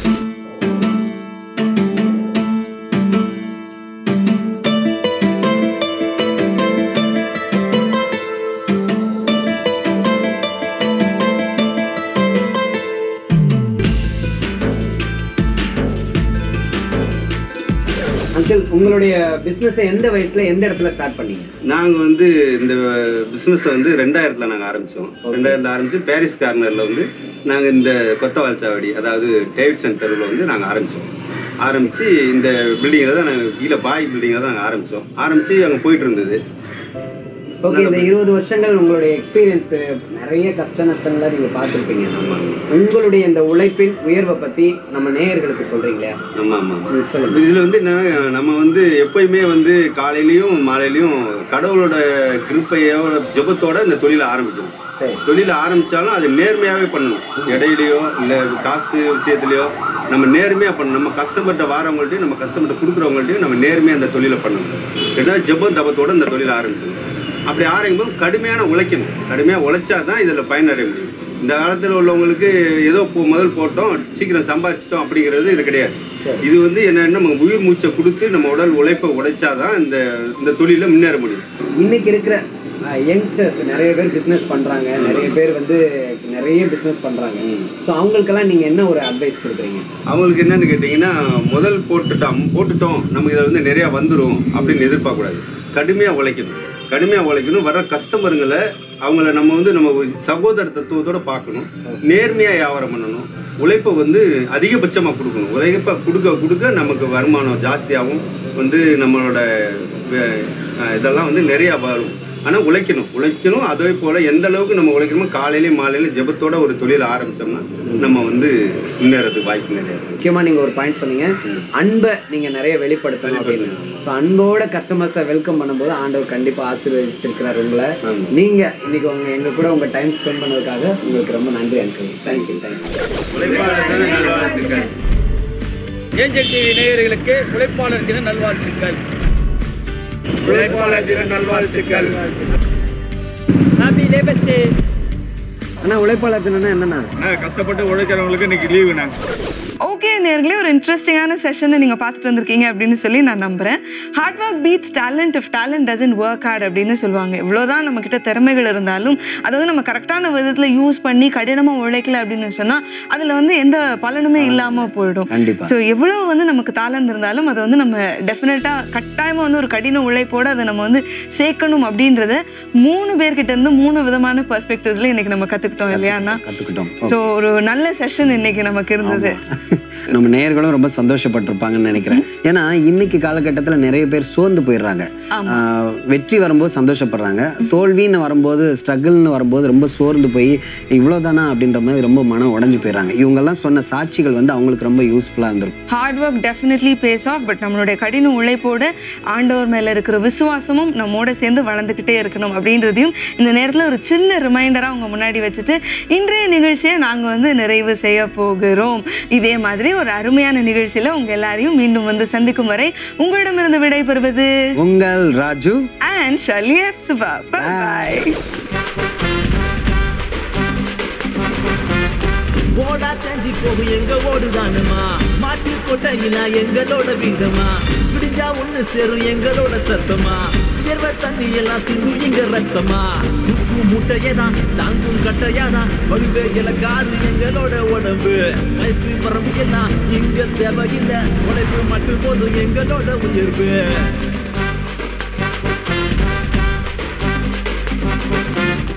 அங்கிள் உங்களுடைய பிசினஸ் எந்த வயசுல எந்த இடத்துல ஸ்டார்ட் பண்ணீங்க
நாங்கள் வந்து இந்த பிஸ்னஸை வந்து ரெண்டாயிரத்தில் நாங்கள் ஆரம்பித்தோம் ரெண்டாயிரத்தில் ஆரம்பித்து பாரிஸ் கார்னரில் வந்து நாங்கள் இந்த கொத்தவால் சாவடி அதாவது டேவிட்சன் தெருவில் வந்து நாங்கள் ஆரம்பித்தோம் ஆரம்பித்து இந்த பில்டிங்கில் தான் நாங்கள் கீழே பாய் பில்டிங்கில் தான் நாங்கள் ஆரம்பித்தோம் ஆரம்பித்து அங்கே போயிட்டு இருந்தது
ஓகே இந்த இருபது வருஷங்கள் உங்களுடைய எக்ஸ்பீரியன்ஸ் நிறைய கஷ்ட நஷ்டங்களை நீங்க பார்த்துருப்பீங்க உங்களுடைய இந்த உழைப்பின் உயர்வை பத்தி நம்ம நேயர்களுக்கு சொல்றீங்களா
ஆமாம் ஆமாம்
ம், சொல்லுங்க
இதில் வந்து என்னன்னா நம்ம வந்து எப்பயுமே வந்து காலையிலையும் மாலையிலையும் கடவுளோட கிருப்பையோட ஜெபத்தோட இந்த தொழிலை ஆரம்பிக்கணும்
சரி
தொழிலை ஆரம்பிச்சாலும் அது நேர்மையாகவே பண்ணணும் இடையிலையோ இல்லை காசு விஷயத்துலையோ நம்ம நேர்மையாக பண்ணணும் நம்ம கஸ்டமர்கிட்ட வாரவங்கள்ட்டையும் நம்ம கஸ்டமர்கிட்ட கொடுக்குறவங்கள்ட்டையும் நம்ம நேர்மையாக அந்த தொழிலை பண்ணணும் ரெண்டாவது ஜெபம் தபத்தோட இந்த தொழிலை ஆரம்பிச்சணும் அப்படி ஆரம்பிக்கும் கடுமையான உழைக்கணும் கடுமையாக உழைச்சா தான் இதில் பயனடைய முடியும் இந்த காலத்தில் உள்ளவங்களுக்கு ஏதோ போ- முதல் போட்டோம் சீக்கிரம் சம்பாதிச்சிட்டோம் அப்படிங்கிறது இது கிடையாது இது வந்து என்னன்னா நம்ம உயிர் மூச்சை கொடுத்து நம்ம உடல் உழைப்பை உழைச்சாதான் இந்த இந்த தொழிலில் முன்னேற முடியும்
இன்னைக்கு இருக்கிற யங்ஸ்டர்ஸ் நிறைய பேர் பிசினஸ் பண்றாங்க நிறைய பேர் வந்து நிறைய பிசினஸ் பண்றாங்க ஸோ அவங்களுக்கெல்லாம் நீங்க என்ன ஒரு அட்வைஸ் கொடுக்குறீங்க
அவங்களுக்கு என்னன்னு கேட்டிங்கன்னா முதல் போட்டுட்டோம் போட்டுட்டோம் நமக்கு இதில் வந்து நிறையா வந்துடும் அப்படின்னு எதிர்பார்க்கக்கூடாது கடுமையாக உழைக்கணும் கடுமையாக உழைக்கணும் வர கஸ்டமருங்களை அவங்கள நம்ம வந்து நம்ம ஒரு சகோதர தத்துவத்தோட பார்க்கணும் நேர்மையாக வியாபாரம் பண்ணணும் உழைப்பை வந்து அதிகபட்சமாக கொடுக்கணும் உழைப்பை கொடுக்க கொடுக்க நமக்கு வருமானம் ஜாஸ்தியாகும் வந்து நம்மளோட வே- அஹ் இதெல்லாம் வந்து நிறையா வரும் ஆனால் உழைக்கணும் உழைக்கணும் அதே போல் எந்த அளவுக்கு நம்ம உழைக்கணுமோ காலையிலையும் மாலையிலையும் ஜெபத்தோட ஒரு தொழில் ஆரம்பிச்சோம்னா நம்ம வந்து முன்னேறதுக்கு வாய்ப்பு நிறையா இருக்கு
முக்கியமா நீங்க ஒரு பாயிண்ட் சொன்னீங்க அன்பை நீங்க நிறைய வெளிப்படுத்தணும் அப்படின்னு ஸோ அன்போட கஸ்டமர்ஸை வெல்கம் பண்ணும்போது ஆண்டவர் கண்டிப்பா ஆசீர்வதிச்சிருக்கிறார் உங்களை நீங்க இன்னைக்கு உங்க எங்க கூட உங்க டைம் ஸ்பெண்ட் பண்ணதுக்காக உங்களுக்கு ரொம்ப நன்றி அங்கிள் தேங்க்யூ தேங்க்யூ
உழைப்பாளர் தின நல்வாழ்த்துக்கள் ஏஞ்சல் டிவி நேயர்களுக்கு உழைப்பாளர் தின நல்வாழ்த்துக்கள் உழைப்பாளர் தின நல்வாழ்த்துக்கள் ஹாப்பி லேபர்ஸ் டே
ஆனா உழைப்பாளர் தினம்னா என்னன்னா
கஷ்டப்பட்டு உழைக்கிறவங்களுக்கு இன்னைக்கு லீவு நாங்கள்
ஓகே நேர்களே ஒரு இன்ட்ரெஸ்டிங்கான செஷனை நீங்கள் பார்த்துட்டு வந்திருக்கீங்க அப்படின்னு சொல்லி நான் நம்புகிறேன் hard work beats talent if talent doesn't work hard அப்படின்னு சொல்லுவாங்க எவ்வளோதான் நம்மக்கிட்ட திறமைகள் இருந்தாலும் அதை வந்து நம்ம கரெக்டான விதத்தில் யூஸ் பண்ணி கடினமாக உழைக்கல அப்படின்னு சொன்னால் அதில் வந்து எந்த பலனுமே இல்லாமல் போயிடும்
கண்டிப்பா.
ஸோ எவ்வளோ வந்து நமக்கு தாளந்து இருந்தாலும் அதை வந்து நம்ம டெஃபினட்டாக கட்டாயமாக வந்து ஒரு கடின உழைப்போடு அதை நம்ம வந்து சேர்க்கணும் அப்படின்றத மூணு பேர்கிட்ட இருந்து மூணு விதமான பெர்ஸ்பெக்டிவ்ஸில் இன்னைக்கு நம்ம கற்றுக்கிட்டோம் இல்லையாண்ணா
கத்துக்கிட்டோம்
ஸோ ஒரு நல்ல செஷன் இன்னைக்கு நமக்கு இருந்தது
நம்ம நேயர்களும் ரொம்ப சந்தோஷப்பட்டிருப்பாங்கன்னு நினைக்கிறேன் ஏன்னா இன்னைக்கு காலகட்டத்தில் நிறைய பேர் சோர்ந்து போயிடுறாங்க ஆஹ் வெற்றி வரும்போது சந்தோஷப்படுறாங்க தோல்வின்னு வரும்போது ஸ்ட்ரகிள்னு வரும்போது ரொம்ப சோர்ந்து போய் இவ்வளோதானா அப்படின்ற மாதிரி ரொம்ப மனம் உடைஞ்சு போயிடுறாங்க இவங்கெல்லாம் சொன்ன சாட்சிகள் வந்து அவங்களுக்கு ரொம்ப யூஸ்ஃபுல்லாக இருந்திருக்கும்
hard work definitely pays off but நம்மளுடைய கடின உழைப்போடு ஆண்டவர் மேலே இருக்கிற விசுவாசமும் நம்மோட சேர்ந்து வளர்ந்துக்கிட்டே இருக்கணும் அப்படின்றதையும் இந்த நேரத்தில் ஒரு சின்ன ரிமைண்டராக அவங்க முன்னாடி வச்சுட்டு இன்றைய நிகழ்ச்சியை நாங்கள் வந்து நிறைவு செய்ய போகிறோம் இதே மாதிரி ஒரு அருமையான நிகழ்ச்சியில் உங்கள் எல்லாரையும் மீண்டும் வந்து சந்திக்கும் வரை உங்களிடமிருந்து விடைபெறுவது
உங்கள் ராஜு
அண்ட் ஷலியப் சுபா பாய்
ஓடா தேஞ்சி போகும் எங்க ஓடுதானுமா மாட்டு கொட்டையில எங்களோட வீடுமா விடிஞ்சா ஒண்ணு சேரும் எங்களோட சத்தமா உயர்வ தண்ணி எல்லாம் சிந்து எங்க ரத்தமா உப்பு முட்டையதான் தாங்கும் கட்டையாதான் வலுவே இலக்காது எங்களோட உடம்பு வயசு பரம்பு எல்லாம் இங்க தேவையில்லை உழைப்பு மட்டும் போதும் எங்களோட உயர்வு